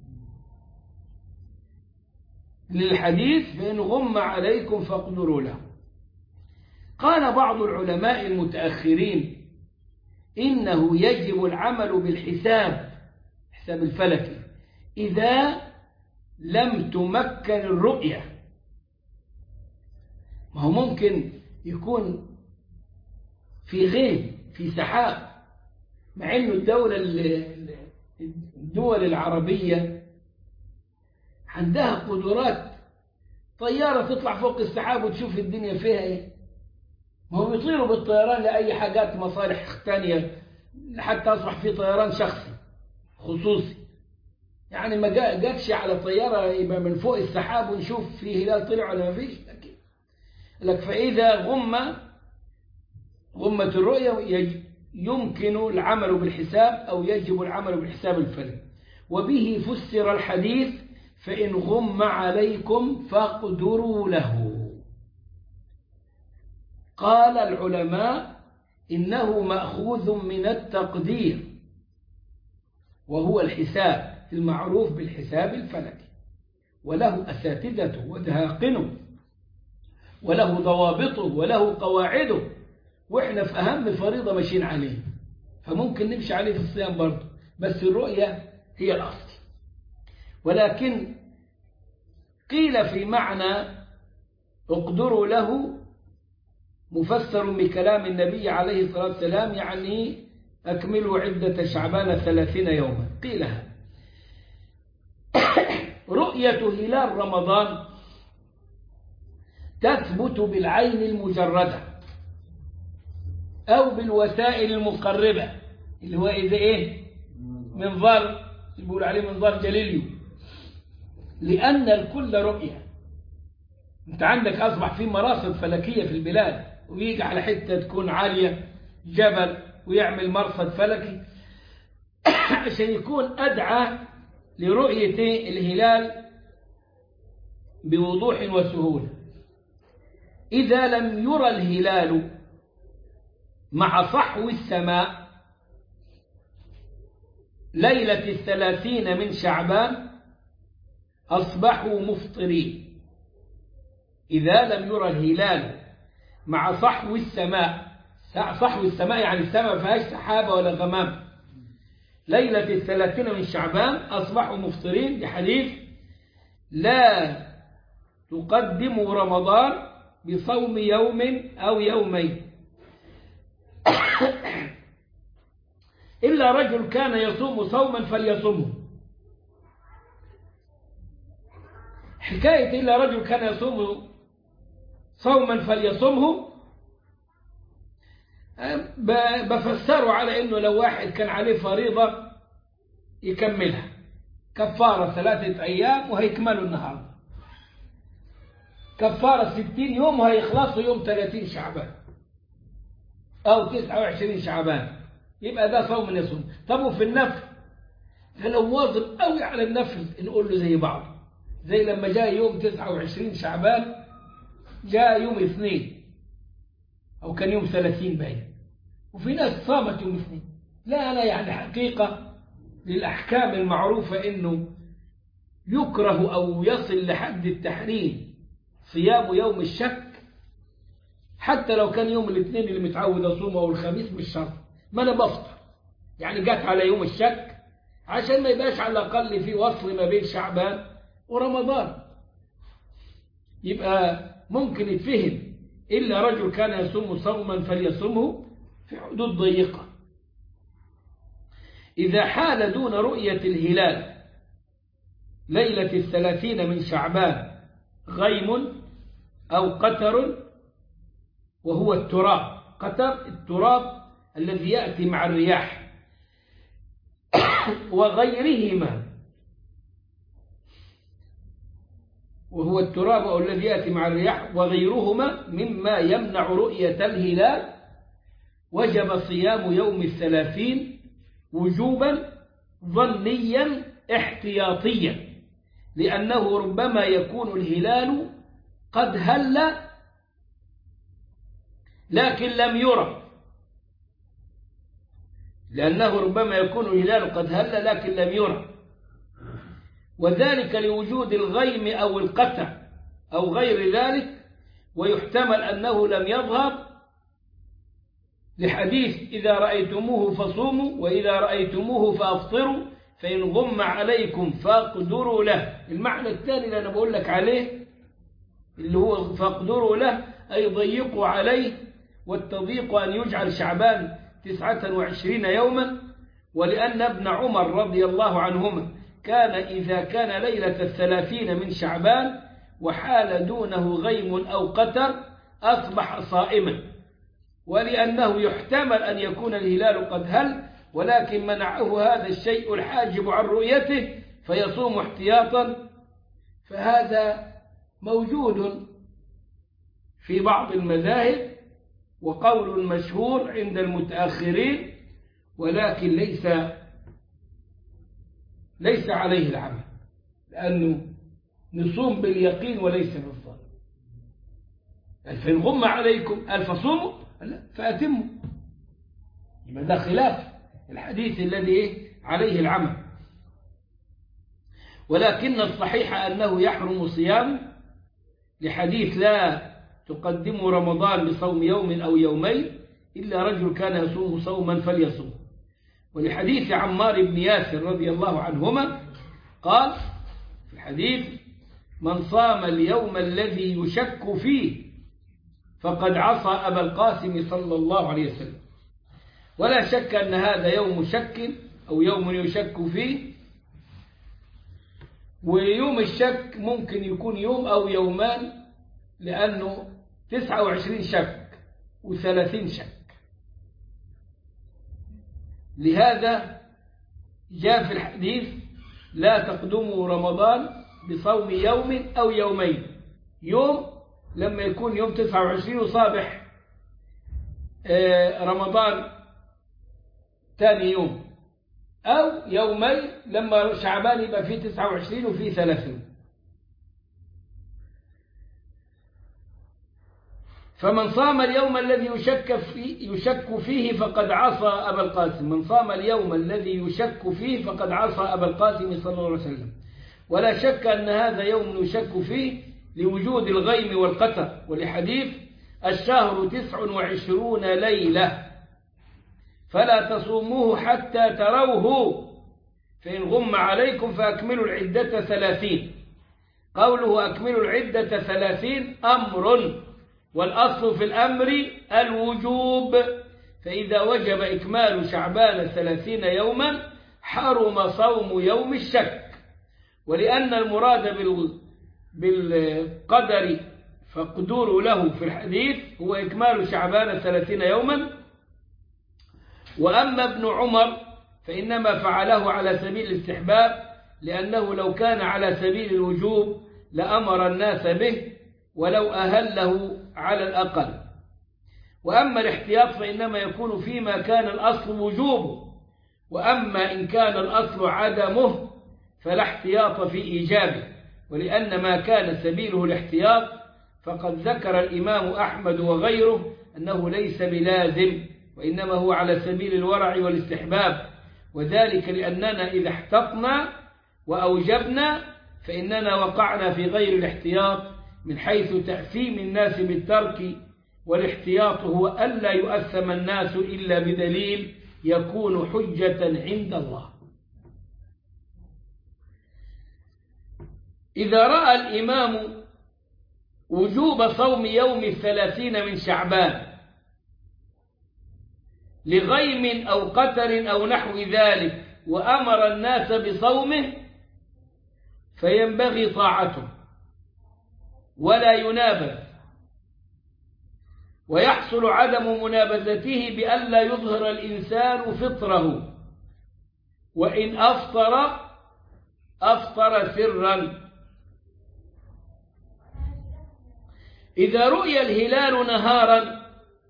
للحديث فإن غم عليكم فاقدروا له قال بعض العلماء المتأخرين إنه يجب العمل بالحساب حساب الفلكي إذا لم تمكن الرؤية ما هو ممكن يكون في غيب في سحاب مع انه الدولة ال- الدول العربية عندها قدرات طيارة تطلع فوق السحاب وتشوف الدنيا فيها ايه ما هو بيطيروا بالطيران لأي حاجات مصالح تانية حتى أصبح في طيران شخصي خصوصي يعني ما جا- جاتش على طيارة يبقى من فوق السحاب ونشوف في هلال طلع ولا ما فيش لكن لك فإذا غم غمة الرؤية يج- يمكن العمل بالحساب أو يجب العمل بالحساب الفلكي وبه فسر الحديث فإن غم عليكم فاقدروا له قال العلماء إنه مأخوذ من التقدير وهو الحساب المعروف بالحساب الفلكي وله أساتذته ودهاقنه وله ضوابطه وله قواعده وإحنا في أهم فريضة ماشيين عليه فممكن نمشي عليه في الصيام برضه بس الرؤية هي الأصل ولكن قيل في معنى اقدروا له مفسر بكلام النبي عليه الصلاة والسلام يعني أكملوا عدة شعبان ثلاثين يوما قيل هذا رؤية هلال رمضان تثبت بالعين المجردة أو بالوسائل المقربة اللي هو إذا إيه منظار اللي بيقول عليه منظار جليليو لأن الكل رؤية أنت عندك أصبح في مراصد فلكية في البلاد ويجي على حتة تكون عالية جبل ويعمل مرصد فلكي عشان يكون أدعى لرؤية الهلال بوضوح وسهولة إذا لم يرى الهلال مع صحو السماء ليلة الثلاثين من شعبان أصبحوا مفطرين إذا لم يرى الهلال مع صحو السماء صحو السماء يعني السماء فيهاش سحابة ولا غمام ليلة الثلاثين من شعبان أصبحوا مفطرين بحديث لا تقدموا رمضان بصوم يوم أو يومين إلا رجل كان يصوم صوما فليصومه حكاية إلا رجل كان يصوم صوما فليصومه بفسره على أنه لو واحد كان عليه فريضة يكملها كفارة ثلاثة أيام وهيكملوا النهاردة كفارة ستين يوم وهيخلصوا يوم ثلاثين شعبان أو تسعة وعشرين شعبان يبقى ده صوم يصوم طب وفي النفل فلو واظب قوي على النفل نقول له زي بعض زي لما جاء يوم 29 شعبان جاء يوم اثنين أو كان يوم 30 باين وفي ناس صامت يوم اثنين لا أنا يعني حقيقة للأحكام المعروفة إنه يكره أو يصل لحد التحريم صيام يوم الشك حتى لو كان يوم الاثنين اللي متعود أصومه أو الخميس مش شرط ما أنا بفطر يعني جت على يوم الشك عشان ما يبقاش على الأقل في وصل ما بين شعبان ورمضان يبقى ممكن يتفهم إلا رجل كان يصوم صوما فليصومه في حدود ضيقة إذا حال دون رؤية الهلال ليلة الثلاثين من شعبان غيم أو قتر وهو التراب قتر التراب الذي يأتي مع الرياح وغيرهما وهو التراب الذي يأتي مع الرياح وغيرهما مما يمنع رؤية الهلال وجب صيام يوم الثلاثين وجوبا ظنيا احتياطيا لأنه ربما يكون الهلال قد هل لكن لم يرى لأنه ربما يكون الهلال قد هل لكن لم يرى وذلك لوجود الغيم أو القتع أو غير ذلك ويحتمل أنه لم يظهر لحديث إذا رأيتموه فصوموا وإذا رأيتموه فأفطروا فإن غم عليكم فاقدروا له المعنى الثاني اللي أنا بقول لك عليه اللي هو فاقدروا له أي ضيقوا عليه والتضييق أن يجعل شعبان تسعة وعشرين يوما ولأن ابن عمر رضي الله عنهما كان إذا كان ليلة الثلاثين من شعبان وحال دونه غيم أو قتر أصبح صائما ولأنه يحتمل أن يكون الهلال قد هل ولكن منعه هذا الشيء الحاجب عن رؤيته فيصوم احتياطا فهذا موجود في بعض المذاهب وقول مشهور عند المتأخرين ولكن ليس ليس عليه العمل لأنه نصوم باليقين وليس بالظن فإن غم عليكم ألف صوموا فأتموا يبقى ده خلاف الحديث الذي عليه العمل ولكن الصحيح أنه يحرم صيام لحديث لا تقدموا رمضان بصوم يوم أو يومين إلا رجل كان يصوم صوما فليصوم ولحديث عمار بن ياسر رضي الله عنهما قال في الحديث من صام اليوم الذي يشك فيه فقد عصى أبا القاسم صلى الله عليه وسلم ولا شك أن هذا يوم شك أو يوم يشك فيه ويوم الشك ممكن يكون يوم أو يومان لأنه 29 شك و30 شك لهذا جاء في الحديث لا تقدموا رمضان بصوم يوم أو يومين يوم لما يكون يوم 29 وصابح رمضان ثاني يوم أو يومين لما شعبان يبقى فيه 29 وفيه 30 فمن صام اليوم الذي يشك فيه, يشك فيه فقد عصى أبا القاسم من صام اليوم الذي يشك فيه فقد عصى أبا القاسم صلى الله عليه وسلم ولا شك أن هذا يوم يشك فيه لوجود الغيم والقتر ولحديث الشهر تسع وعشرون ليلة فلا تصوموه حتى تروه فإن غم عليكم فأكملوا العدة ثلاثين قوله أكملوا العدة ثلاثين أمر والأصل في الأمر الوجوب فإذا وجب إكمال شعبان ثلاثين يوما حرم صوم يوم الشك ولأن المراد بال بالقدر فاقدروا له في الحديث هو إكمال شعبان ثلاثين يوما وأما ابن عمر فإنما فعله على سبيل الاستحباب لأنه لو كان على سبيل الوجوب لأمر الناس به ولو أهله على الأقل وأما الاحتياط فإنما يكون فيما كان الأصل وجوبه وأما إن كان الأصل عدمه فلا احتياط في إيجابه ولأن ما كان سبيله الاحتياط فقد ذكر الإمام أحمد وغيره أنه ليس بلازم وإنما هو على سبيل الورع والاستحباب وذلك لأننا إذا احتطنا وأوجبنا فإننا وقعنا في غير الاحتياط من حيث تأثيم الناس بالترك والاحتياط هو ألا يؤثم الناس إلا بدليل يكون حجة عند الله إذا رأى الإمام وجوب صوم يوم الثلاثين من شعبان لغيم أو قتر أو نحو ذلك وأمر الناس بصومه فينبغي طاعته ولا ينابذ ويحصل عدم منابذته بألا يظهر الإنسان فطره وإن أفطر أفطر سرا إذا رؤي الهلال نهارا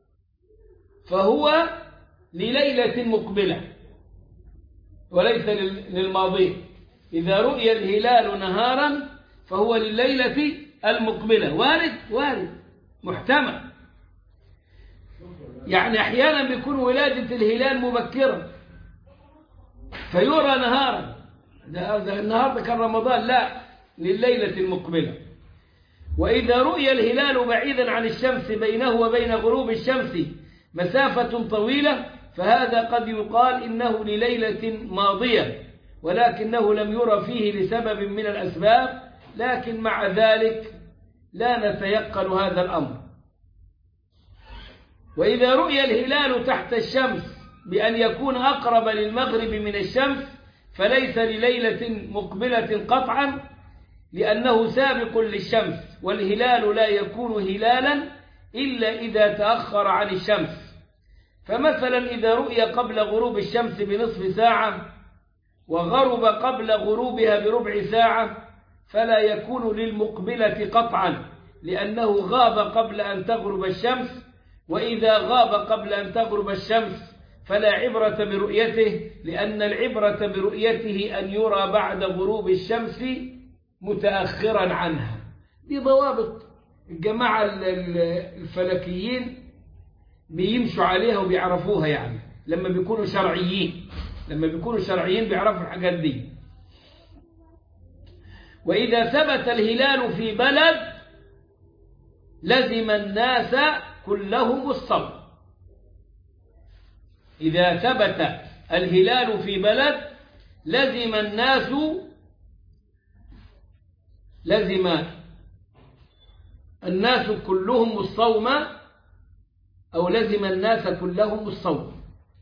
فهو لليلة مقبلة وليس للماضي إذا رؤي الهلال نهارا فهو لليلة المقبلة وارد وارد محتمل يعني أحيانا بيكون ولادة الهلال مبكرة فيرى نهارا ده النهارده كان رمضان لا لليلة المقبلة وإذا رؤي الهلال بعيدا عن الشمس بينه وبين غروب الشمس مسافة طويلة فهذا قد يقال إنه لليلة ماضية ولكنه لم يرى فيه لسبب من الأسباب لكن مع ذلك لا نتيقن هذا الأمر وإذا رؤي الهلال تحت الشمس بأن يكون أقرب للمغرب من الشمس فليس لليلة مقبلة قطعا لأنه سابق للشمس والهلال لا يكون هلالا إلا إذا تأخر عن الشمس فمثلا إذا رؤي قبل غروب الشمس بنصف ساعة وغرب قبل غروبها بربع ساعة فلا يكون للمقبلة قطعا لأنه غاب قبل أن تغرب الشمس وإذا غاب قبل أن تغرب الشمس فلا عبرة برؤيته لأن العبرة برؤيته أن يرى بعد غروب الشمس متأخرا عنها دي ضوابط الجماعة الفلكيين بيمشوا عليها وبيعرفوها يعني لما بيكونوا شرعيين لما بيكونوا شرعيين بيعرفوا الحاجات دي وإذا ثبت الهلال في بلد لزم الناس كلهم الصوم إذا ثبت الهلال في بلد لزم الناس لزم الناس كلهم الصوم أو لزم الناس كلهم الصوم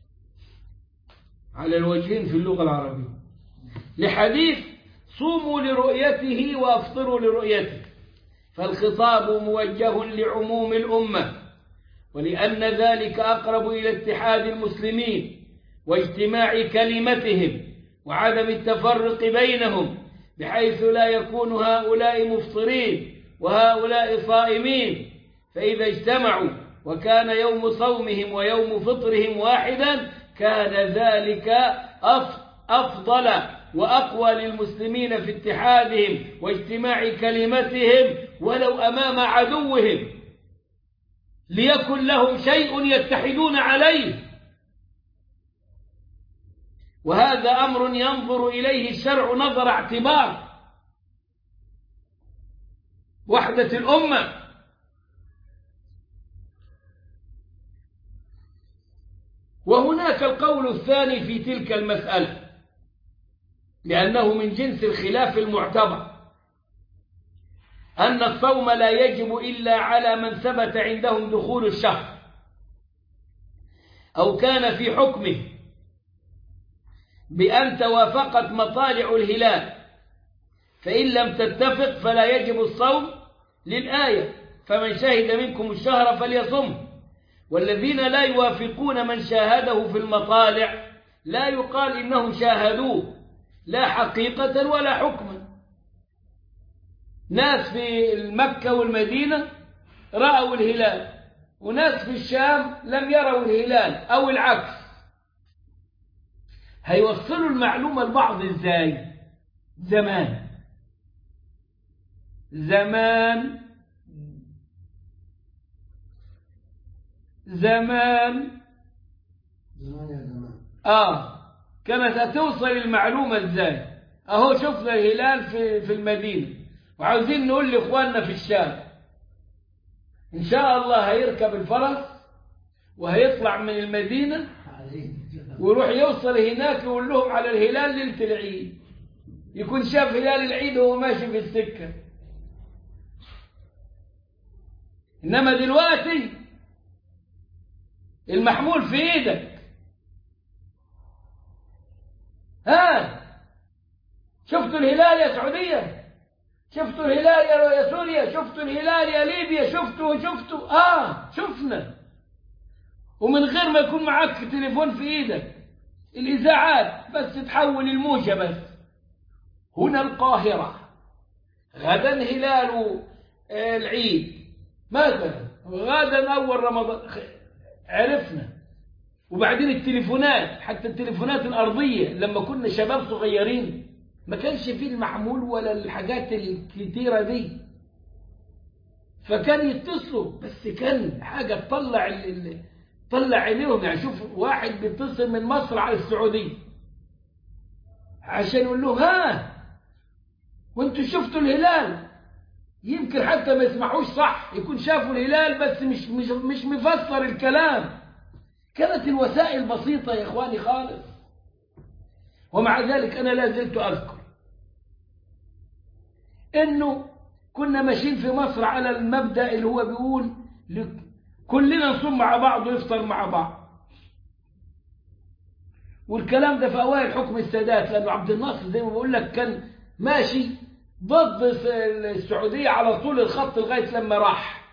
على الوجهين في اللغة العربية لحديث صوموا لرؤيته وافطروا لرؤيته فالخطاب موجه لعموم الأمة ولأن ذلك أقرب إلى اتحاد المسلمين واجتماع كلمتهم وعدم التفرق بينهم بحيث لا يكون هؤلاء مفطرين وهؤلاء صائمين فإذا اجتمعوا وكان يوم صومهم ويوم فطرهم واحدا كان ذلك أفضل وأقوى للمسلمين في اتحادهم واجتماع كلمتهم ولو أمام عدوهم ليكن لهم شيء يتحدون عليه وهذا أمر ينظر إليه الشرع نظر اعتبار وحدة الأمة وهناك القول الثاني في تلك المسألة لأنه من جنس الخلاف المعتبر أن الصوم لا يجب إلا على من ثبت عندهم دخول الشهر أو كان في حكمه بأن توافقت مطالع الهلال فإن لم تتفق فلا يجب الصوم للآية فمن شهد منكم الشهر فليصمه والذين لا يوافقون من شاهده في المطالع لا يقال إنهم شاهدوه لا حقيقة ولا حكما ناس في مكة والمدينة رأوا الهلال وناس في الشام لم يروا الهلال أو العكس هيوصلوا المعلومة لبعض ازاي زمان زمان زمان
زمان يا زمان
اه كانت هتوصل المعلومة ازاي اهو شفنا الهلال في في المدينة وعاوزين نقول لاخواننا في الشام ان شاء الله هيركب الفرس وهيطلع من المدينة
عليك
ويروح يوصل هناك يقول لهم على الهلال ليلة العيد يكون شاف هلال العيد وهو ماشي في السكة إنما دلوقتي المحمول في إيدك ها شفتوا الهلال يا سعودية شفتوا الهلال يا يا سوريا شفتوا الهلال يا ليبيا شفتوا شفتوا آه شفنا ومن غير ما يكون معك تليفون في ايدك الاذاعات بس تحول الموجة بس هنا القاهرة غدا هلال آه، العيد مثلا غدا اول رمضان خ- عرفنا وبعدين التليفونات حتى التليفونات الارضية لما كنا شباب صغيرين ما كانش فيه المحمول ولا الحاجات الكتيرة دي فكان يتصلوا بس كان حاجة تطلع ال- ال- طلع عينيهم يعني شوف واحد بيتصل من مصر على السعودية عشان يقول له ها وانتوا شفتوا الهلال يمكن حتى ما يسمعوش صح يكون شافوا الهلال بس مش مش مش مفسر الكلام كانت الوسائل بسيطة يا اخواني خالص ومع ذلك انا لا زلت اذكر انه كنا ماشيين في مصر على المبدأ اللي هو بيقول لك- كلنا نصوم مع بعض ويفطر مع بعض والكلام ده في اوائل حكم السادات لانه عبد الناصر زي ما بقول لك كان ماشي ضد السعوديه على طول الخط لغايه لما راح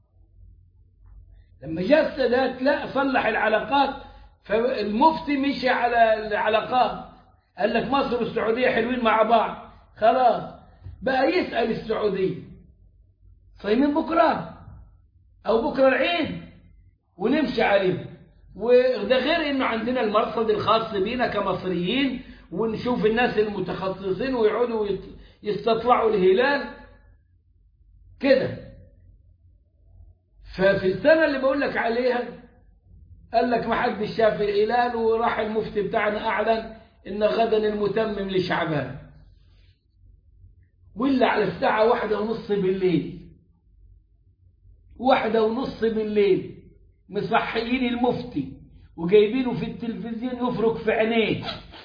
لما جاء السادات لا صلح العلاقات فالمفتي مشي على العلاقات قال لك مصر والسعوديه حلوين مع بعض خلاص بقى يسال السعوديه صايمين بكره او بكره العيد ونمشي عليه وده غير انه عندنا المرصد الخاص بينا كمصريين ونشوف الناس المتخصصين ويقعدوا يت- يستطلعوا الهلال كده ففي السنة اللي بقول لك عليها قال لك ما حدش شاف الهلال وراح المفتي بتاعنا أعلن إن غدا المتمم لشعبان ولا على الساعة واحدة ونص بالليل واحدة ونص بالليل مصحيين المفتي وجايبينه في التلفزيون يفرك في عينيه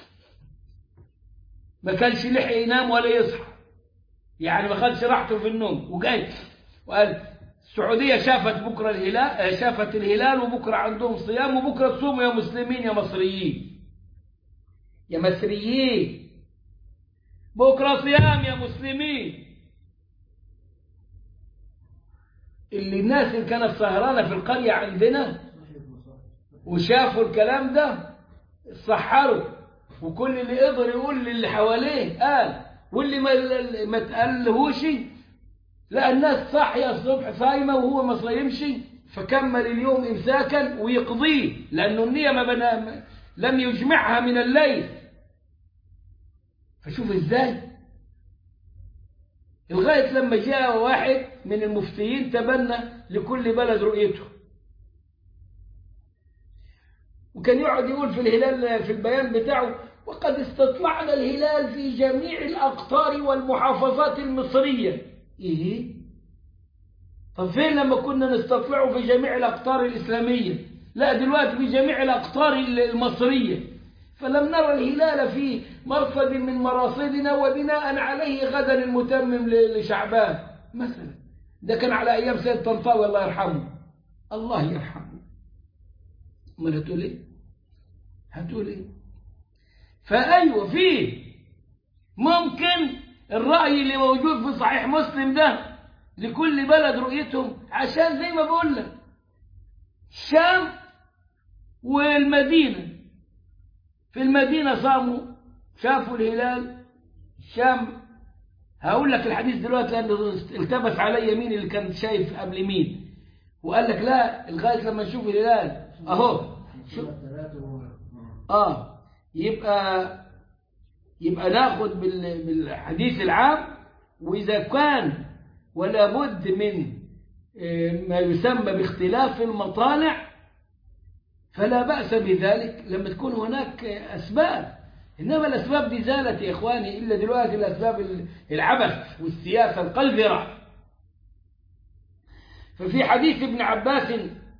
ما كانش لحق ينام ولا يصحى يعني ما خدش راحته في النوم وجاي وقال السعودية شافت بكرة الهلال شافت الهلال وبكرة عندهم صيام وبكرة تصوموا يا مسلمين يا مصريين يا مصريين بكرة صيام يا مسلمين اللي الناس اللي كانت سهرانة في القرية عندنا وشافوا الكلام ده سحروا وكل اللي قدر يقول للي حواليه قال واللي ما ما تقلهوش لا الناس صاحية الصبح صايمة وهو ما صايمش فكمل اليوم إمساكا ويقضيه لأنه النية ما بنا لم يجمعها من الليل فشوف ازاي لغاية لما جاء واحد من المفتيين تبنى لكل بلد رؤيته وكان يقعد يقول في الهلال في البيان بتاعه وقد استطلعنا الهلال في جميع الأقطار والمحافظات المصرية إيه؟ طب فين لما كنا نستطلعه في جميع الأقطار الإسلامية لا دلوقتي في جميع الأقطار المصرية فلم نرى الهلال في مرصد من مراصدنا وبناء عليه غدا المتمم لشعبان مثلا ده كان على أيام سيد طنطاوي الله يرحمه الله يرحمه امال هتقول ايه هتقول ايه فايوه فيه ممكن الراي اللي موجود في صحيح مسلم ده لكل بلد رؤيتهم عشان زي ما بقول لك الشام والمدينه في المدينه صاموا شافوا الهلال الشام هقول لك الحديث دلوقتي لانه التبس علي مين اللي كان شايف قبل مين وقال لك لا لغايه لما نشوف الهلال اهو شو اه يبقى يبقى ناخد بال- بالحديث العام واذا كان ولا بد من آه، ما يسمى باختلاف المطالع فلا بأس بذلك لما تكون هناك أسباب إنما الأسباب دي زالت يا إخواني إلا دلوقتي الأسباب العبث والسياسة القذرة ففي حديث ابن عباس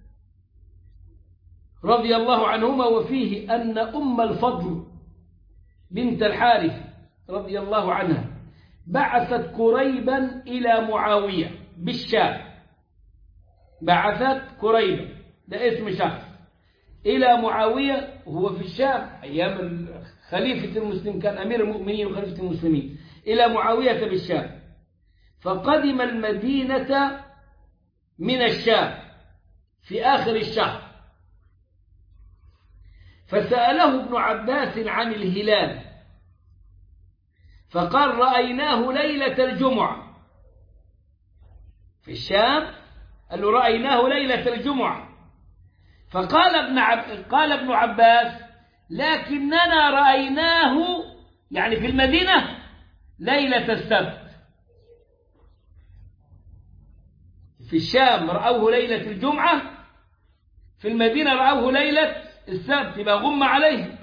رضي الله عنهما وفيه أن أم الفضل بنت الحارث رضي الله عنها بعثت كريبا إلى معاوية بالشام بعثت كريبا ده اسم شخص إلى معاوية وهو في الشام أيام خليفة المسلمين كان أمير المؤمنين وخليفة المسلمين إلى معاوية بالشام فقدم المدينة من الشام في آخر الشهر فسأله ابن عباس عن الهلال فقال رأيناه ليلة الجمعة في الشام قال له رأيناه ليلة الجمعة فقال ابن عب... قال ابن عباس لكننا رأيناه يعني في المدينة ليلة السبت في الشام رأوه ليلة الجمعة في المدينة رأوه ليلة السبت يبقى غم عليه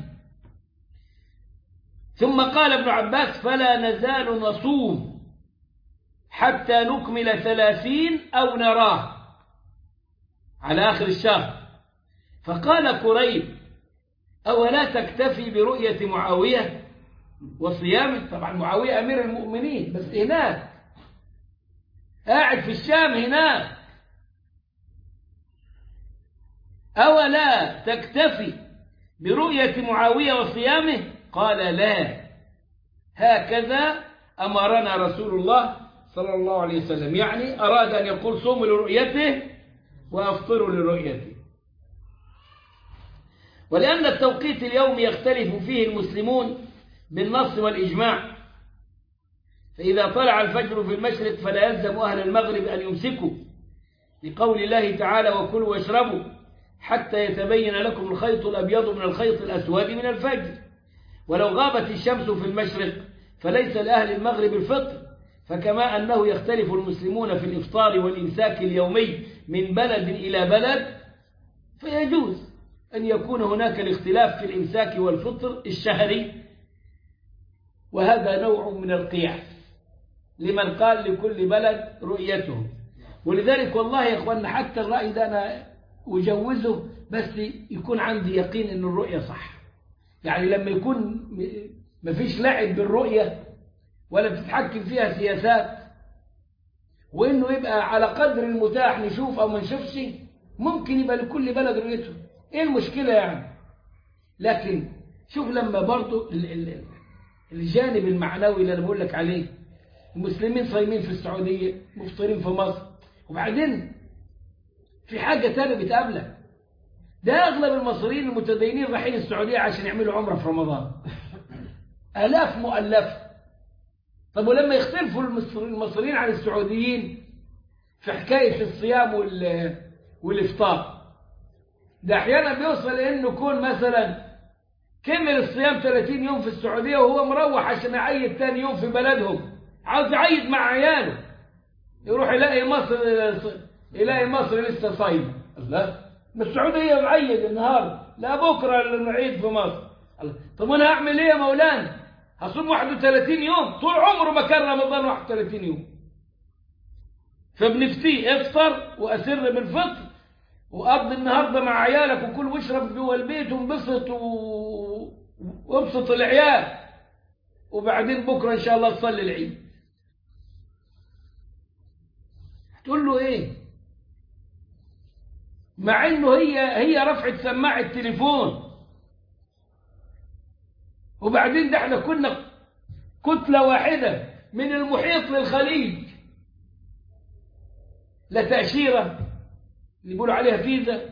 ثم قال ابن عباس فلا نزال نصوم حتى نكمل ثلاثين أو نراه على آخر الشهر فقال كريب أولا تكتفي برؤية معاوية وصيامه طبعا معاوية أمير المؤمنين بس هناك قاعد في الشام هناك أولا تكتفي برؤية معاوية وصيامه قال لا هكذا أمرنا رسول الله صلى الله عليه وسلم يعني أراد أن يقول صوموا لرؤيته وأفطروا لرؤيته ولأن التوقيت اليوم يختلف فيه المسلمون بالنص والإجماع فإذا طلع الفجر في المشرق فلا يلزم أهل المغرب أن يمسكوا لقول الله تعالى وكلوا واشربوا حتى يتبين لكم الخيط الأبيض من الخيط الأسود من الفجر ولو غابت الشمس في المشرق فليس لأهل المغرب الفطر فكما أنه يختلف المسلمون في الإفطار والإمساك اليومي من بلد إلى بلد فيجوز أن يكون هناك الاختلاف في الإمساك والفطر الشهري وهذا نوع من القياس لمن قال لكل بلد رؤيته ولذلك والله يا أخوانا حتى الرأي ده أنا أجوزه بس يكون عندي يقين أن الرؤية صح يعني لما يكون مفيش لعب بالرؤية ولا بتتحكم فيها سياسات وإنه يبقى على قدر المتاح نشوف أو ما نشوفش ممكن يبقى لكل بلد رؤيته إيه المشكلة يعني لكن شوف لما برضو ال- ال- الجانب المعنوي اللي أنا بقول لك عليه المسلمين صايمين في السعودية مفطرين في مصر وبعدين في حاجة تانية بتقابلك ده أغلب المصريين المتدينين رايحين السعودية عشان يعملوا عمرة في رمضان آلاف مؤلفة طب ولما يختلفوا المصر- المصريين عن السعوديين في حكاية الصيام وال- والإفطار ده أحيانا بيوصل إنه يكون مثلا كمل الصيام 30 يوم في السعودية وهو مروح عشان يعيد تاني يوم في بلدهم عاوز يعيد مع عياله يروح يلاقي مصر يلاقي مصر لسه صايمة الله السعودية معيد النهار لا بكرة العيد في مصر الله. طب أنا هعمل إيه يا مولانا هصوم 31 يوم طول عمره ما كان رمضان 31 يوم فبنفتيه افطر وأسر بالفطر وقضي النهاردة مع عيالك وكل واشرب جوه البيت وانبسط و... وابسط العيال وبعدين بكرة إن شاء الله تصلي العيد تقول له إيه مع إنه هي هي رفعت سماعة التليفون وبعدين ده احنا كنا كتلة واحدة من المحيط للخليج لا تأشيرة اللي بيقولوا عليها فيزا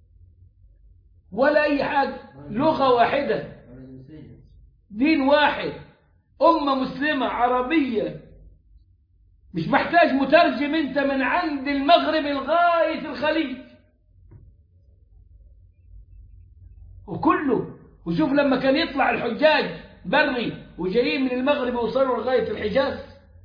ولا أي حاجة لغة واحدة دين واحد أمة مسلمة عربية مش محتاج مترجم أنت من عند المغرب لغاية الخليج وكله وشوف لما كان يطلع الحجاج بري وجايين من المغرب وصلوا لغاية الحجاز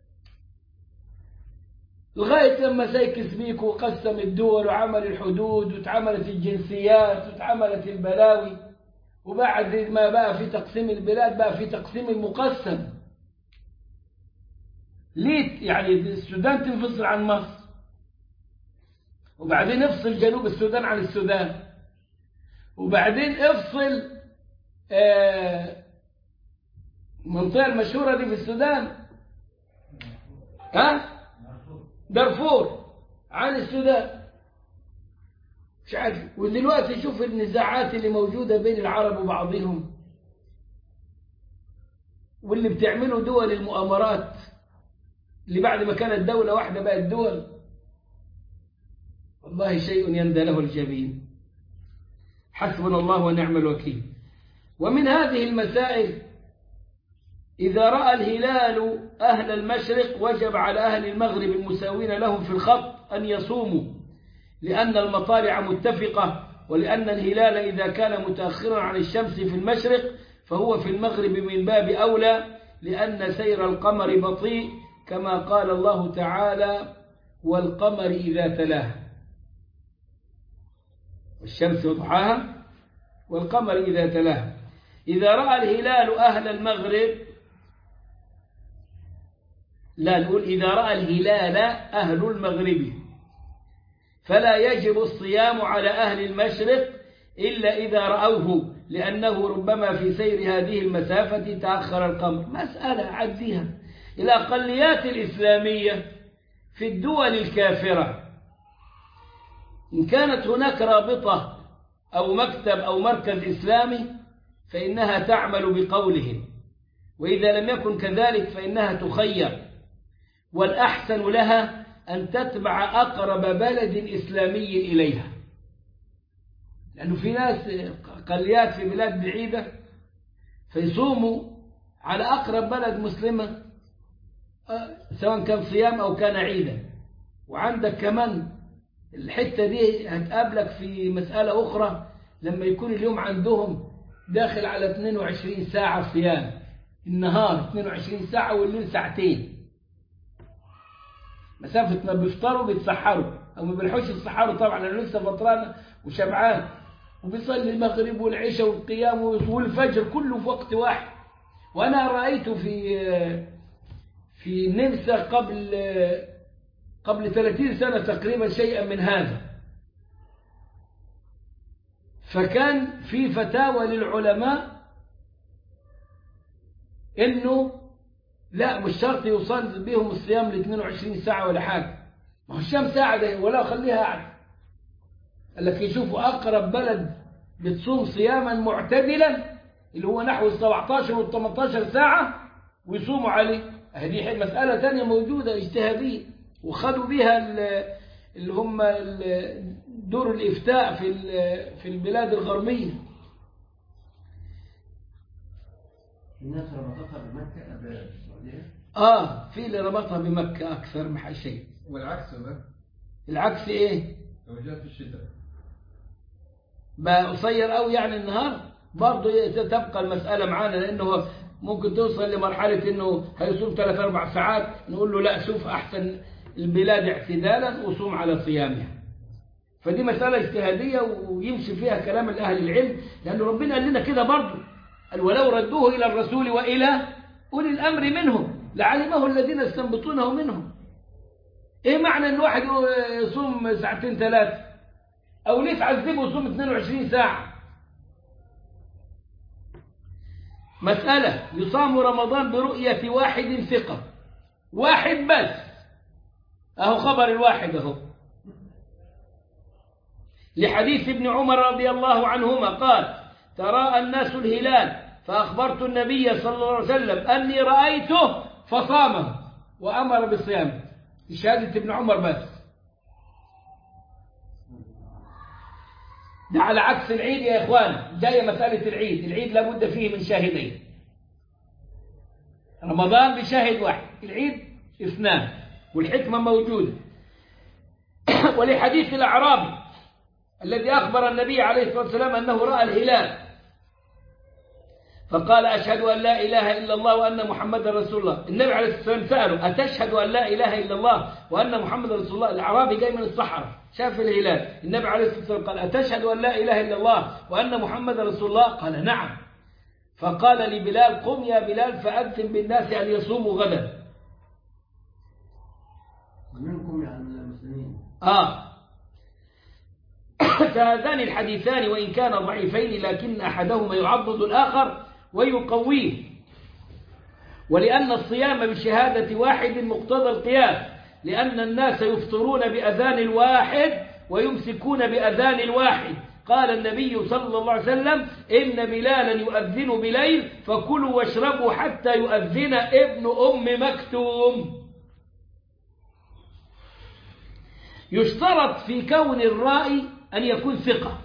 لغاية لما سيكس بيك وقسم الدول وعمل الحدود واتعملت الجنسيات واتعملت البلاوي وبعد ما بقى في تقسيم البلاد بقى في تقسيم المقسم ليه يعني السودان تنفصل عن مصر وبعدين افصل جنوب السودان عن السودان وبعدين افصل آه المنطقة المشهورة دي في السودان ها دارفور عن السودان مش عارف ودلوقتي شوف النزاعات اللي موجودة بين العرب وبعضهم واللي بتعمله دول المؤامرات اللي بعد ما كانت دولة واحدة بقت دول والله شيء يندى له الجبين حسبنا الله ونعم الوكيل ومن هذه المسائل إذا رأى الهلال أهل المشرق وجب على أهل المغرب المساوين لهم في الخط أن يصوموا لأن المطالع متفقة ولأن الهلال إذا كان متأخرا عن الشمس في المشرق فهو في المغرب من باب أولى لأن سير القمر بطيء كما قال الله تعالى والقمر إذا تلاها والشمس وضحاها والقمر إذا تلاها إذا رأى الهلال أهل المغرب لا نقول إذا رأى الهلال أهل المغرب فلا يجب الصيام على أهل المشرق إلا إذا رأوه لأنه ربما في سير هذه المسافة تأخر القمر مسألة عديها الأقليات الإسلامية في الدول الكافرة إن كانت هناك رابطة أو مكتب أو مركز إسلامي فإنها تعمل بقولهم وإذا لم يكن كذلك فإنها تخير والأحسن لها أن تتبع أقرب بلد إسلامي إليها لأنه في ناس قليات في بلاد بعيدة فيصوموا على أقرب بلد مسلمة سواء كان صيام أو كان عيدا وعندك كمان الحتة دي هتقابلك في مسألة أخرى لما يكون اليوم عندهم داخل على 22 ساعة صيام النهار 22 ساعة والليل ساعتين مسافة ما بيفطروا بيتسحروا أو ما بيلحقوش يتسحروا طبعا لأنه لسه فطران وشبعان وبيصلي المغرب والعشاء والقيام والفجر كله في وقت واحد وأنا رأيت في في النمسا قبل قبل 30 سنة تقريبا شيئا من هذا فكان في فتاوى للعلماء انه لا مش شرط يوصل بهم الصيام ل 22 ساعة ولا حاجة ما هو الشمس قاعدة ولا خليها قاعدة قال لك يشوفوا أقرب بلد بتصوم صياما معتدلا اللي هو نحو ال 17 وال 18 ساعة ويصوموا عليه هذه مسألة ثانية موجودة اجتهادية وخدوا بها اللي هم دور الإفتاء في في البلاد الغربية
الناس ربطتها بمكة قبل السعودية
آه في اللي ربطها بمكة أكثر من شيء
والعكس بقى
العكس إيه
لو جاء في الشتاء
بقى قصير قوي يعني النهار برضه تبقى المسألة معانا لأنه ممكن توصل لمرحلة أنه هيصوم ثلاث أربع ساعات نقول له لا شوف أحسن البلاد اعتدالا وصوم على صيامها فدي مسألة اجتهادية ويمشي فيها كلام الأهل العلم لأن ربنا قال لنا كده برضه قال ولو ردوه إلى الرسول وإلى أولي الأمر منهم لعلمه الذين يستنبطونه منهم إيه معنى أن واحد يصوم ساعتين ثلاثة أو ليه تعذبه يصوم 22 ساعة مسألة يصام رمضان برؤية واحد ثقة واحد بس أهو خبر الواحد أهو لحديث ابن عمر رضي الله عنهما قال تراءى الناس الهلال فأخبرت النبي صلى الله عليه وسلم أني رأيته فصامه وأمر بالصيام شهادة ابن عمر بس ده على عكس العيد يا إخوان جاية مسألة العيد العيد لابد فيه من شاهدين رمضان بشاهد واحد العيد اثنان والحكمة موجودة ولحديث الأعرابي الذي أخبر النبي عليه الصلاة والسلام أنه رأى الهلال فقال أشهد أن لا إله إلا الله وأن محمد رسول الله النبي عليه الصلاة والسلام سأله أتشهد أن لا إله إلا الله وأن محمد رسول الله الأعرابي جاي من الصحراء شاف الهلال النبي عليه الصلاة والسلام قال أتشهد أن لا إله إلا الله وأن محمد رسول الله قال نعم فقال لبلال قم يا بلال فأذن بالناس أن يصوموا غدا
منكم يعني من المسلمين
آه فهذان الحديثان وإن كان ضعيفين لكن أحدهما يعضد الآخر ويقويه ولأن الصيام بشهادة واحد مقتضى القياس لأن الناس يفطرون بأذان الواحد ويمسكون بأذان الواحد قال النبي صلى الله عليه وسلم إن بلالا يؤذن بليل فكلوا واشربوا حتى يؤذن ابن أم مكتوم يشترط في كون الرائي أن يكون ثقة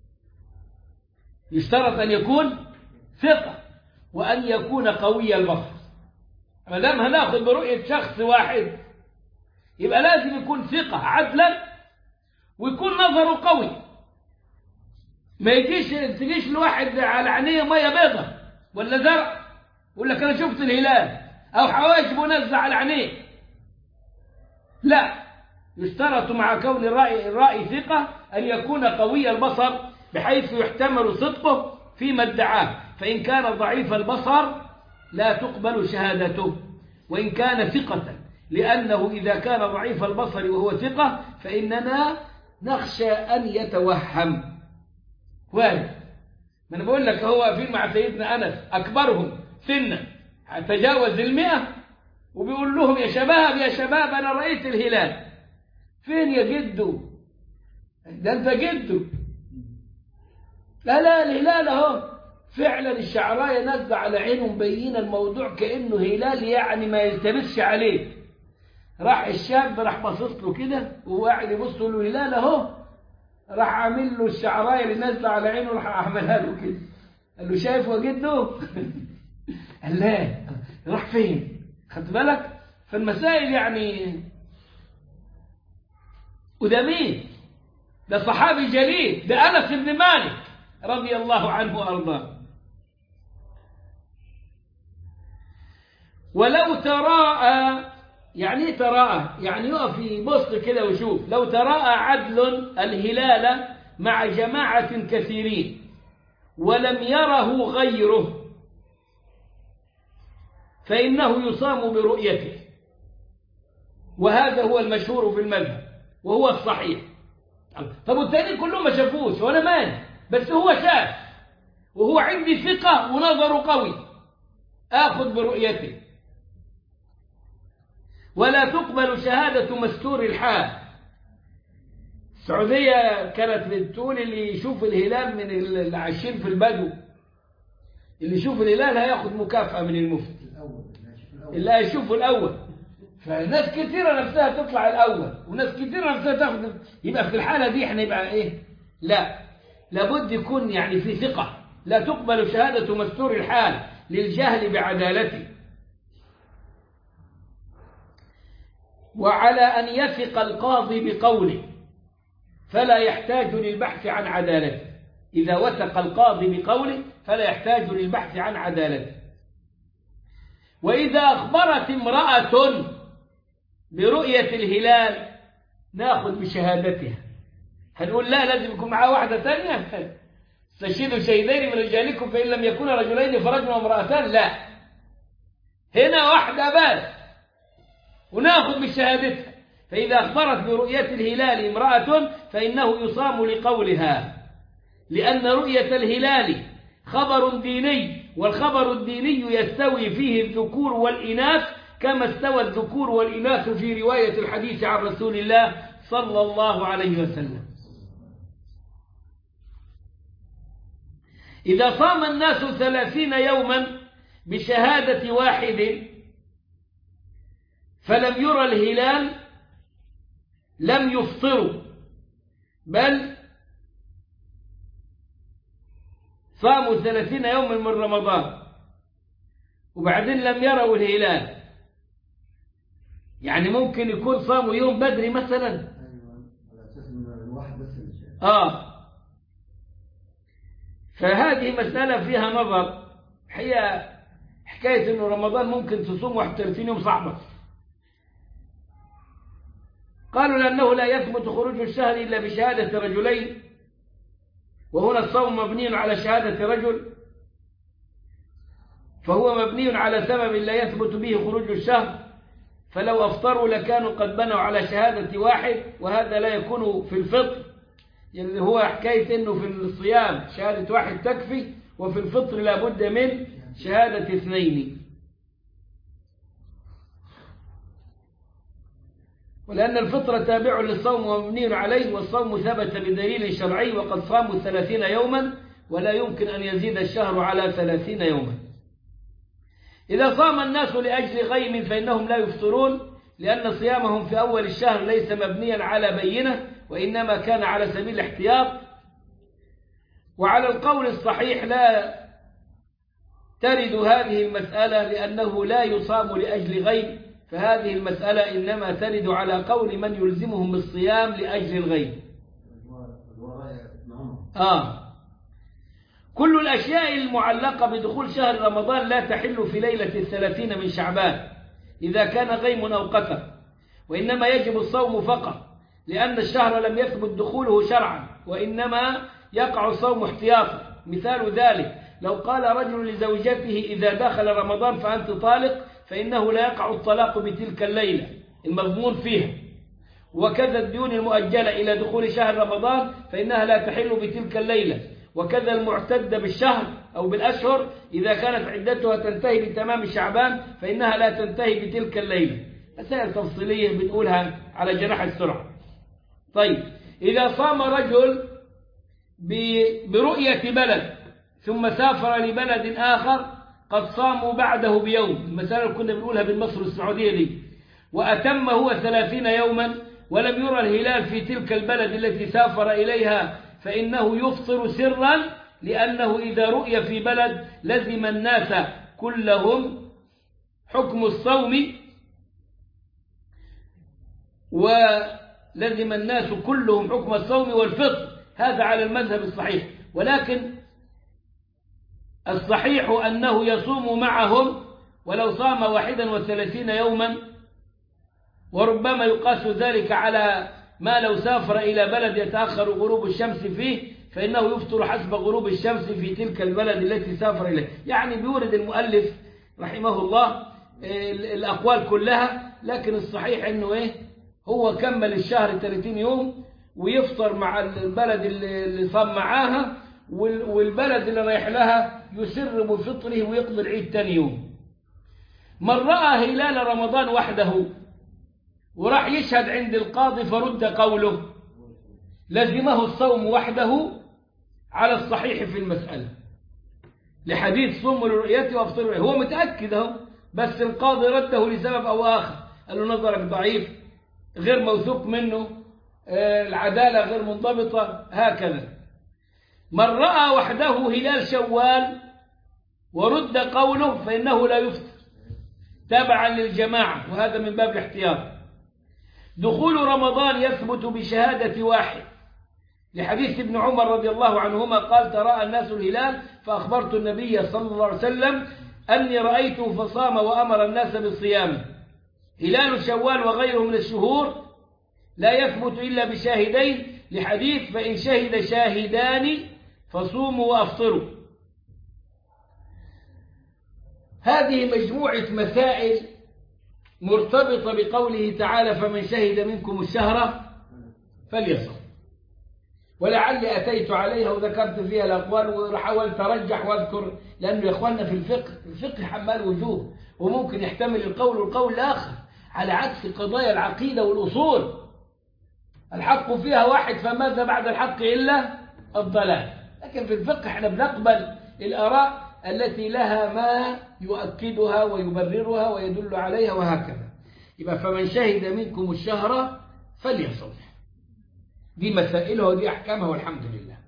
يشترط أن يكون ثقة وأن يكون قوي البصر ما دام هناخذ برؤية شخص واحد يبقى لازم يكون ثقة عدلا ويكون نظره قوي ما يجيش تجيش لواحد على عينيه ميه بيضة ولا زرع يقول لك انا شفت الهلال او حواجبه نزل على عينيه لا يشترط مع كون الرأي, الرأي ثقة أن يكون قوي البصر بحيث يحتمل صدقه فيما ادعاه فإن كان ضعيف البصر لا تقبل شهادته وإن كان ثقة لأنه إذا كان ضعيف البصر وهو ثقة فإننا نخشى أن يتوهم وارد ما أنا بقول لك هو واقفين مع سيدنا أنس أكبرهم سنا تجاوز المئة وبيقول لهم يا شباب يا شباب أنا رأيت الهلال فين يا جدو ده أنت جدو لا لا الهلال أهو فعلا الشعراية نازلة على عينه مبينة الموضوع كأنه هلال يعني ما يلتبسش عليه راح الشاب راح باصص له كده وهو قاعد يبص له هلال اهو راح عامل له الشعرايه اللي نازله على عينه راح عملها له كده قال له شايف وجده قال لا راح فين خدت بالك فالمسائل يعني وده مين ده صحابي جليل ده انس بن مالك رضي الله عنه وارضاه ولو تراءى يعني ايه تراءى يعني يقف يبص كده ويشوف لو تراءى عدل الهلال مع جماعة كثيرين ولم يره غيره فإنه يصام برؤيته وهذا هو المشهور في المذهب وهو الصحيح طب والتانيين كلهم ما شافوش وانا مالي بس هو شاف وهو عندي ثقة ونظره قوي آخذ برؤيته ولا تقبل شهادة مستور الحال السعودية كانت بتقول اللي يشوف الهلال من اللي عايشين في البدو اللي يشوف الهلال هياخد مكافأة من المفتي
الأول ماشي في الأول
اللي هيشوفه الأول فناس كثيرة نفسها تطلع الأول وناس كثيرة نفسها تاخد يبقى في الحالة دي احنا يبقى ايه لا لابد يكون يعني في ثقة لا تقبل شهادة مستور الحال للجهل بعدالته وعلى أن يثق القاضي بقوله فلا يحتاج للبحث عن عدالته إذا وثق القاضي بقوله فلا يحتاج للبحث عن عدالته وإذا أخبرت امرأة برؤية الهلال ناخذ بشهادتها هنقول لا لازم يكون معاه واحدة تانية استشهدوا شهيدين من رجالكم فإن لم يكونا رجلين فرجل وامرأتان لا هنا واحدة بس وناخذ بشهادتها فإذا أخبرت برؤية الهلال امرأة فإنه يصام لقولها لأن رؤية الهلال خبر ديني والخبر الديني يستوي فيه الذكور والإناث كما استوى الذكور والإناث في رواية الحديث عن رسول الله صلى الله عليه وسلم إذا صام الناس ثلاثين يوما بشهادة واحد فلم يرى الهلال لم يفطروا بل صاموا ثلاثين يوما من رمضان وبعدين لم يروا الهلال يعني ممكن يكون صاموا يوم بدري مثلا
ايوه على اساس ان الواحد بس اللي شايف
آه فهذه مسألة فيها نظر هي حكاية إنه رمضان ممكن تصوم 31 يوم صعبة قالوا لأنه لا يثبت خروج الشهر إلا بشهادة رجلين وهنا الصوم مبني على شهادة رجل فهو مبني على سبب لا يثبت به خروج الشهر فلو أفطروا لكانوا قد بنوا على شهادة واحد وهذا لا يكون في الفطر اللي هو حكاية انه في الصيام شهادة واحد تكفي وفي الفطر لابد من شهادة اثنين ولأن الفطر تابع للصوم ومبني عليه والصوم ثبت بدليل شرعي وقد صاموا ثلاثين يوما ولا يمكن أن يزيد الشهر على ثلاثين يوما إذا صام الناس لأجل غيم فإنهم لا يفطرون لأن صيامهم في أول الشهر ليس مبنيا على بينة وإنما كان على سبيل الاحتياط وعلى القول الصحيح لا ترد هذه المسألة لأنه لا يصام لأجل غيب فهذه المسألة إنما ترد على قول من يلزمهم بالصيام لأجل الغيب
الوراء ابن عمر
آه كل الأشياء المعلقة بدخول شهر رمضان لا تحل في ليلة الثلاثين من شعبان إذا كان غيم أو قتر وإنما يجب الصوم فقط لأن الشهر لم يثبت دخوله شرعا وإنما يقع الصوم احتياطا مثال ذلك لو قال رجل لزوجته إذا دخل رمضان فأنت طالق فإنه لا يقع الطلاق بتلك الليلة المضمون فيها وكذا الديون المؤجلة إلى دخول شهر رمضان فإنها لا تحل بتلك الليلة وكذا المعتدة بالشهر أو بالأشهر إذا كانت عدتها تنتهي بتمام شعبان فإنها لا تنتهي بتلك الليلة مسائل تفصيلية بنقولها على جناح السرعة طيب إذا صام رجل ب- برؤية بلد ثم سافر لبلد آخر قد صاموا بعده بيوم المسألة اللي كنا بنقولها بالمصر السعودية دي وأتم هو ثلاثين يوما ولم يرى الهلال في تلك البلد التي سافر إليها فإنه يفطر سرا لأنه إذا رؤي في بلد لزم الناس كلهم حكم الصوم ولزم الناس كلهم حكم الصوم والفطر هذا على المذهب الصحيح ولكن الصحيح أنه يصوم معهم ولو صام واحدا وثلاثين يوما وربما يقاس ذلك على ما لو سافر إلى بلد يتأخر غروب الشمس فيه فإنه يفطر حسب غروب الشمس في تلك البلد التي سافر إليه يعني بيورد المؤلف رحمه الله ال- الأقوال كلها لكن الصحيح أنه إيه هو كمل الشهر 30 يوم ويفطر مع البلد اللي اللي صام معاها وال- والبلد اللي رايح لها يسر بفطره ويقضي العيد تاني يوم من رأى هلال رمضان وحده وراح يشهد عند القاضي فرد قوله لزمه الصوم وحده على الصحيح في المسألة لحديث صوم لرؤيته وافطر لرؤيته هو متأكد اهو بس القاضي رده لسبب أو آخر قال له نظرك ضعيف غير موثوق منه آه، العدالة غير منضبطة هكذا من رأى وحده هلال شوال ورد قوله فإنه لا يفطر تبعا للجماعة وهذا من باب الاحتياط دخول رمضان يثبت بشهادة واحد لحديث ابن عمر رضي الله عنهما قال تراءى الناس الهلال فأخبرت النبي صلى الله عليه وسلم أني رأيته فصام وأمر الناس بالصيام هلال شوال وغيره من الشهور لا يثبت إلا بشاهدين لحديث فإن شهد شاهدان فصوموا وأفطروا هذه مجموعة مسائل مرتبطة بقوله تعالى فمن شهد منكم الشهر فليصم ولعلي أتيت عليها وذكرت فيها الأقوال وحاولت أرجح وأذكر لأنه يا إخواننا في الفقه الفقه حمال وجوه وممكن يحتمل القول والقول الآخر على عكس قضايا العقيدة والأصول الحق فيها واحد فماذا بعد الحق إلا الضلال لكن في الفقه احنا بنقبل الآراء التي لها ما يؤكدها ويبررها ويدل عليها وهكذا يبقى فمن شهد منكم الشهر فليصم دي مسائلها ودي أحكامها والحمد لله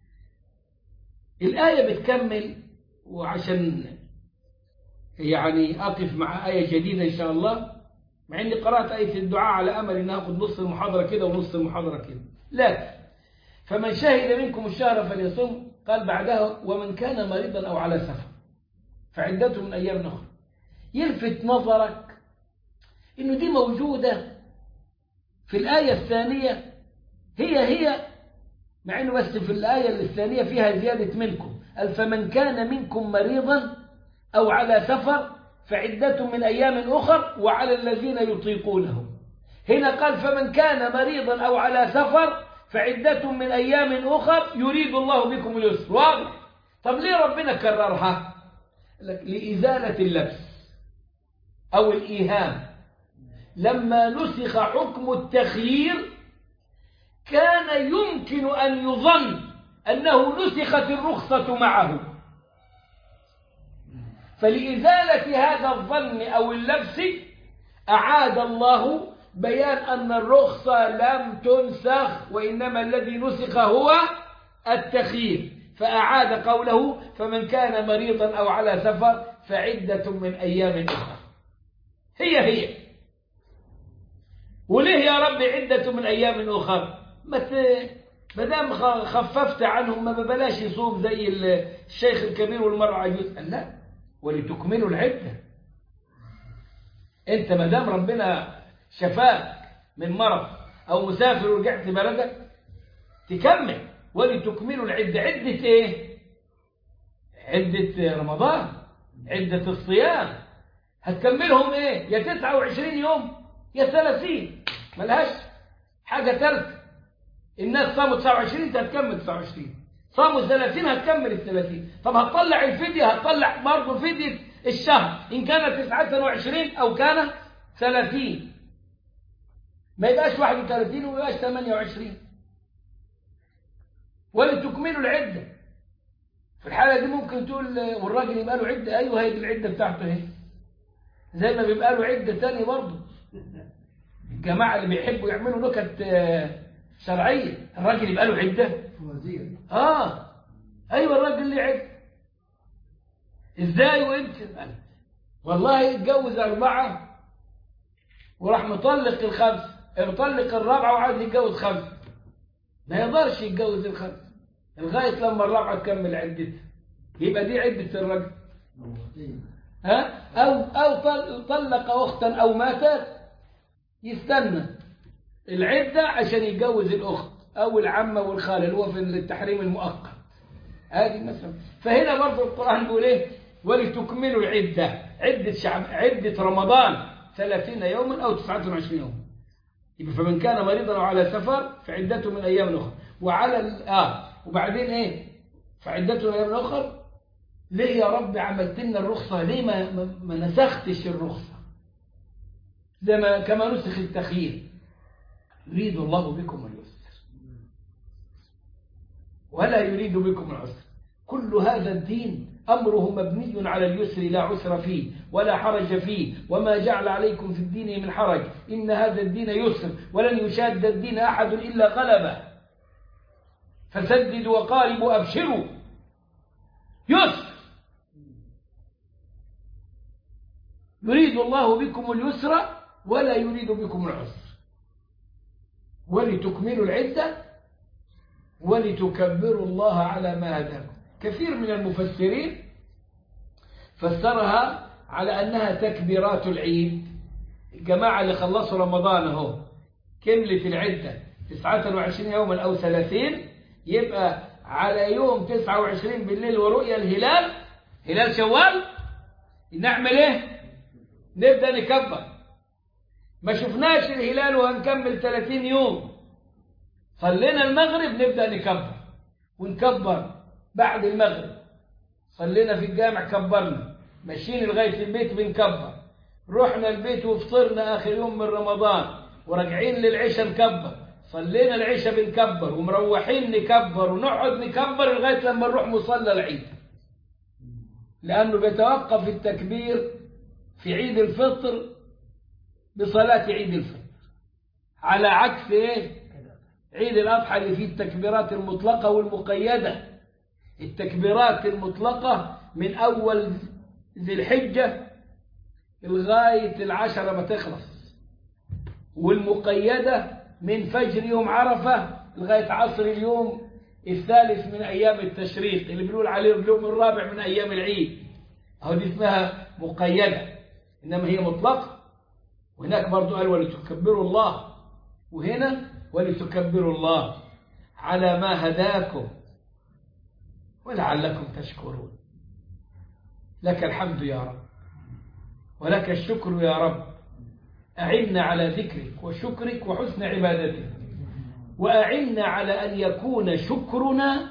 الآية بتكمل وعشان يعني أقف مع آية جديدة إن شاء الله مع إني قرأت آية الدعاء على أمل إن أخذ نص المحاضرة كده ونص المحاضرة كده لكن فمن شهد منكم الشهر فليصم قال بعدها ومن كان مريضا أو على سفر فعدته من أيام أخرى يلفت نظرك إنه دي موجودة في الآية الثانية هي هي مع إنه بس في الآية الثانية فيها زيادة منكم قال فمن كان منكم مريضا أو على سفر فعدة من أيام أخر وعلى الذين يطيقونه هنا قال فمن كان مريضا أو على سفر فعدة من أيام أخر يريد الله بكم اليسر واضح طب ليه ربنا كررها لإزالة اللبس أو الإيهام لما نسخ حكم التخيير كان يمكن أن يظن أنه نسخت الرخصة معه فلإزالة هذا الظن أو اللبس أعاد الله بيان أن الرخصة لم تنسخ وإنما الذي نسخ هو التخيير فأعاد قوله فمن كان مريضا أو على سفر فعدة من أيام أخرى هي هي وليه يا رب عدة من أيام أخرى ما دام خففت عنهم ما ببلاش يصوم زي الشيخ الكبير والمرأة عجوز لا ولتكملوا العدة انت ما دام ربنا شفاك من مرض أو مسافر ورجعت بلدك تكمل ولتكملوا العدة عدة إيه؟ عدة رمضان عدة الصيام هتكملهم إيه؟ يا 29 يوم يا 30 ملهاش حاجة ثالثة الناس صاموا 29 انت هتكمل 29 صاموا 30 هتكمل ال 30 طب هتطلع الفدية هتطلع برضه فدية الشهر إن كانت 29 أو كان 30 ما يبقاش 31 وما يبقاش 28 ولتكملوا العدة في الحالة دي ممكن تقول والراجل يبقى له عدة أيوه هي دي العدة بتاعته اهي زي ما بيبقى له عدة تاني برضه الجماعة اللي بيحبوا يعملوا نكت شرعية الراجل يبقى له عدة
وزير
آه أيوه الراجل ليه عدة إزاي وإنت والله اتجوز أربعة وراح مطلق الخمس مطلق الرابعة وعايز يتجوز خمسة ما يقدرش يتجوز الخمسة لغاية لما الرابعة تكمل عدتها يبقى دي عدة الرجل ها أو أو طل- طلق أختا أو ماتت يستنى العدة عشان يتجوز الأخت أو العمة والخالة اللي هو في التحريم المؤقت هذه مثلا فهنا برضه القرآن بيقول إيه ولتكملوا العدة عدة شعب عدة رمضان 30 يوما أو 29 يوما يبقى فمن كان مريضا أو على سفر فعدته من أيام أخرى وعلى ال- آه وبعدين إيه فعدته من أيام أخرى ليه يا رب عملت لنا الرخصة ليه ما, ما, ما نسختش الرخصة زي ما كما نسخ التخيير يريد الله بكم اليسر ولا يريد بكم العسر كل هذا الدين أمره مبني على اليسر لا عسر فيه ولا حرج فيه وما جعل عليكم في الدين من حرج إن هذا الدين يسر ولن يشاد الدين أحد إلا غلبه فسددوا وقاربوا أبشروا يسر يريد الله بكم اليسر ولا يريد بكم العسر ولتكملوا العدة ولتكبروا الله على ما هداكم كثير من المفسرين فسرها على أنها تكبيرات العيد الجماعة اللي خلصوا رمضان اهو كملت العدة 29 يوما أو 30 يبقى على يوم 29 بالليل ورؤيا الهلال هلال شوال نعمل ايه نبدأ نكبر ما شفناش الهلال وهنكمل 30 يوم صلينا المغرب نبدأ نكبر ونكبر بعد المغرب صلينا في الجامع كبرنا ماشيين لغاية البيت بنكبر رحنا البيت وفطرنا آخر يوم من رمضان وراجعين للعشاء نكبر صلينا العشاء بنكبر ومروحين نكبر ونقعد نكبر لغاية لما نروح مصلى العيد لأنه بيتوقف التكبير في عيد الفطر بصلاة عيد الفطر على عكس ايه عيد الأضحى اللي فيه التكبيرات المطلقة والمقيدة التكبيرات المطلقة من أول ذي الحجة لغاية العشرة ما تخلص والمقيدة من فجر يوم عرفة لغاية عصر اليوم الثالث من أيام التشريق اللي بنقول عليه اليوم الرابع من أيام العيد أهو دي اسمها مقيدة إنما هي مطلقة وهناك برضو قال ولتكبروا الله وهنا ولتكبروا الله على ما هداكم ولعلكم تشكرون لك الحمد يا رب ولك الشكر يا رب أعنا على ذكرك وشكرك وحسن عبادتك وأعنا على أن يكون شكرنا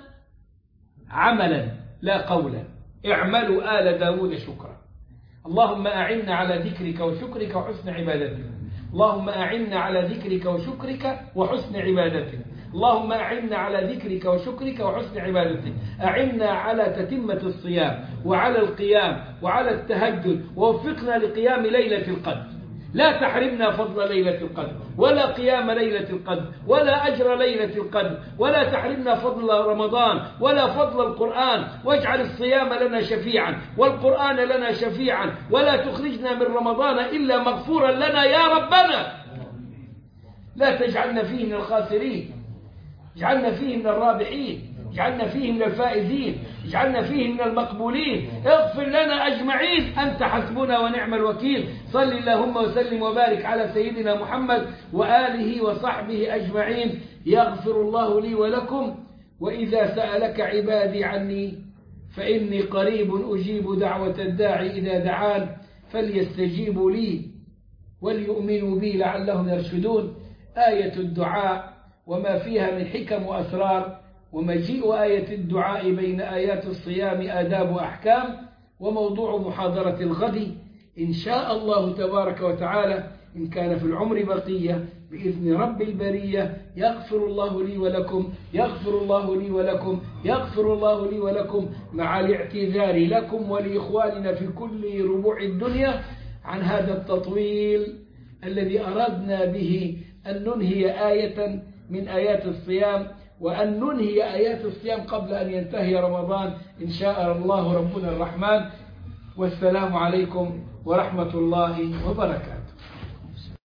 عملا لا قولا اعملوا آل داود شكرا اللهم أعنا على ذكرك وشكرك وحسن عبادتك اللهم أعنا على ذكرك وشكرك وحسن عبادتك اللهم أعنا على ذكرك وشكرك وحسن عبادتك أعنا على تتمة الصيام وعلى القيام وعلى التهجد ووفقنا لقيام ليلة القدر لا تحرمنا فضل ليلة القدر ولا قيام ليلة القدر ولا أجر ليلة القدر ولا تحرمنا فضل رمضان ولا فضل القرآن واجعل الصيام لنا شفيعا والقرآن لنا شفيعا ولا تخرجنا من رمضان إلا مغفورا لنا يا ربنا لا تجعلنا فيه من الخاسرين اجعلنا فيه من الرابحين اجعلنا فيه من الفائزين اجعلنا فيه من المقبولين اغفر لنا أجمعين أنت حسبنا ونعم الوكيل صل اللهم وسلم وبارك على سيدنا محمد وآله وصحبه أجمعين يغفر الله لي ولكم وإذا سألك عبادي عني فإني قريب أجيب دعوة الداعي إذا دعان فليستجيبوا لي وليؤمنوا بي لعلهم يرشدون آية الدعاء وما فيها من حكم وأسرار ومجيء آية الدعاء بين آيات الصيام آداب وأحكام وموضوع محاضرة الغد إن شاء الله تبارك وتعالى إن كان في العمر بقية بإذن رب البرية يغفر الله لي ولكم يغفر الله لي ولكم يغفر الله لي ولكم مع الاعتذار لكم ولإخواننا في كل ربوع الدنيا عن هذا التطويل الذي أردنا به أن ننهي آية من آيات الصيام وأن ننهي آيات الصيام قبل أن ينتهي رمضان إن شاء الله ربنا الرحمن والسلام عليكم ورحمة الله وبركاته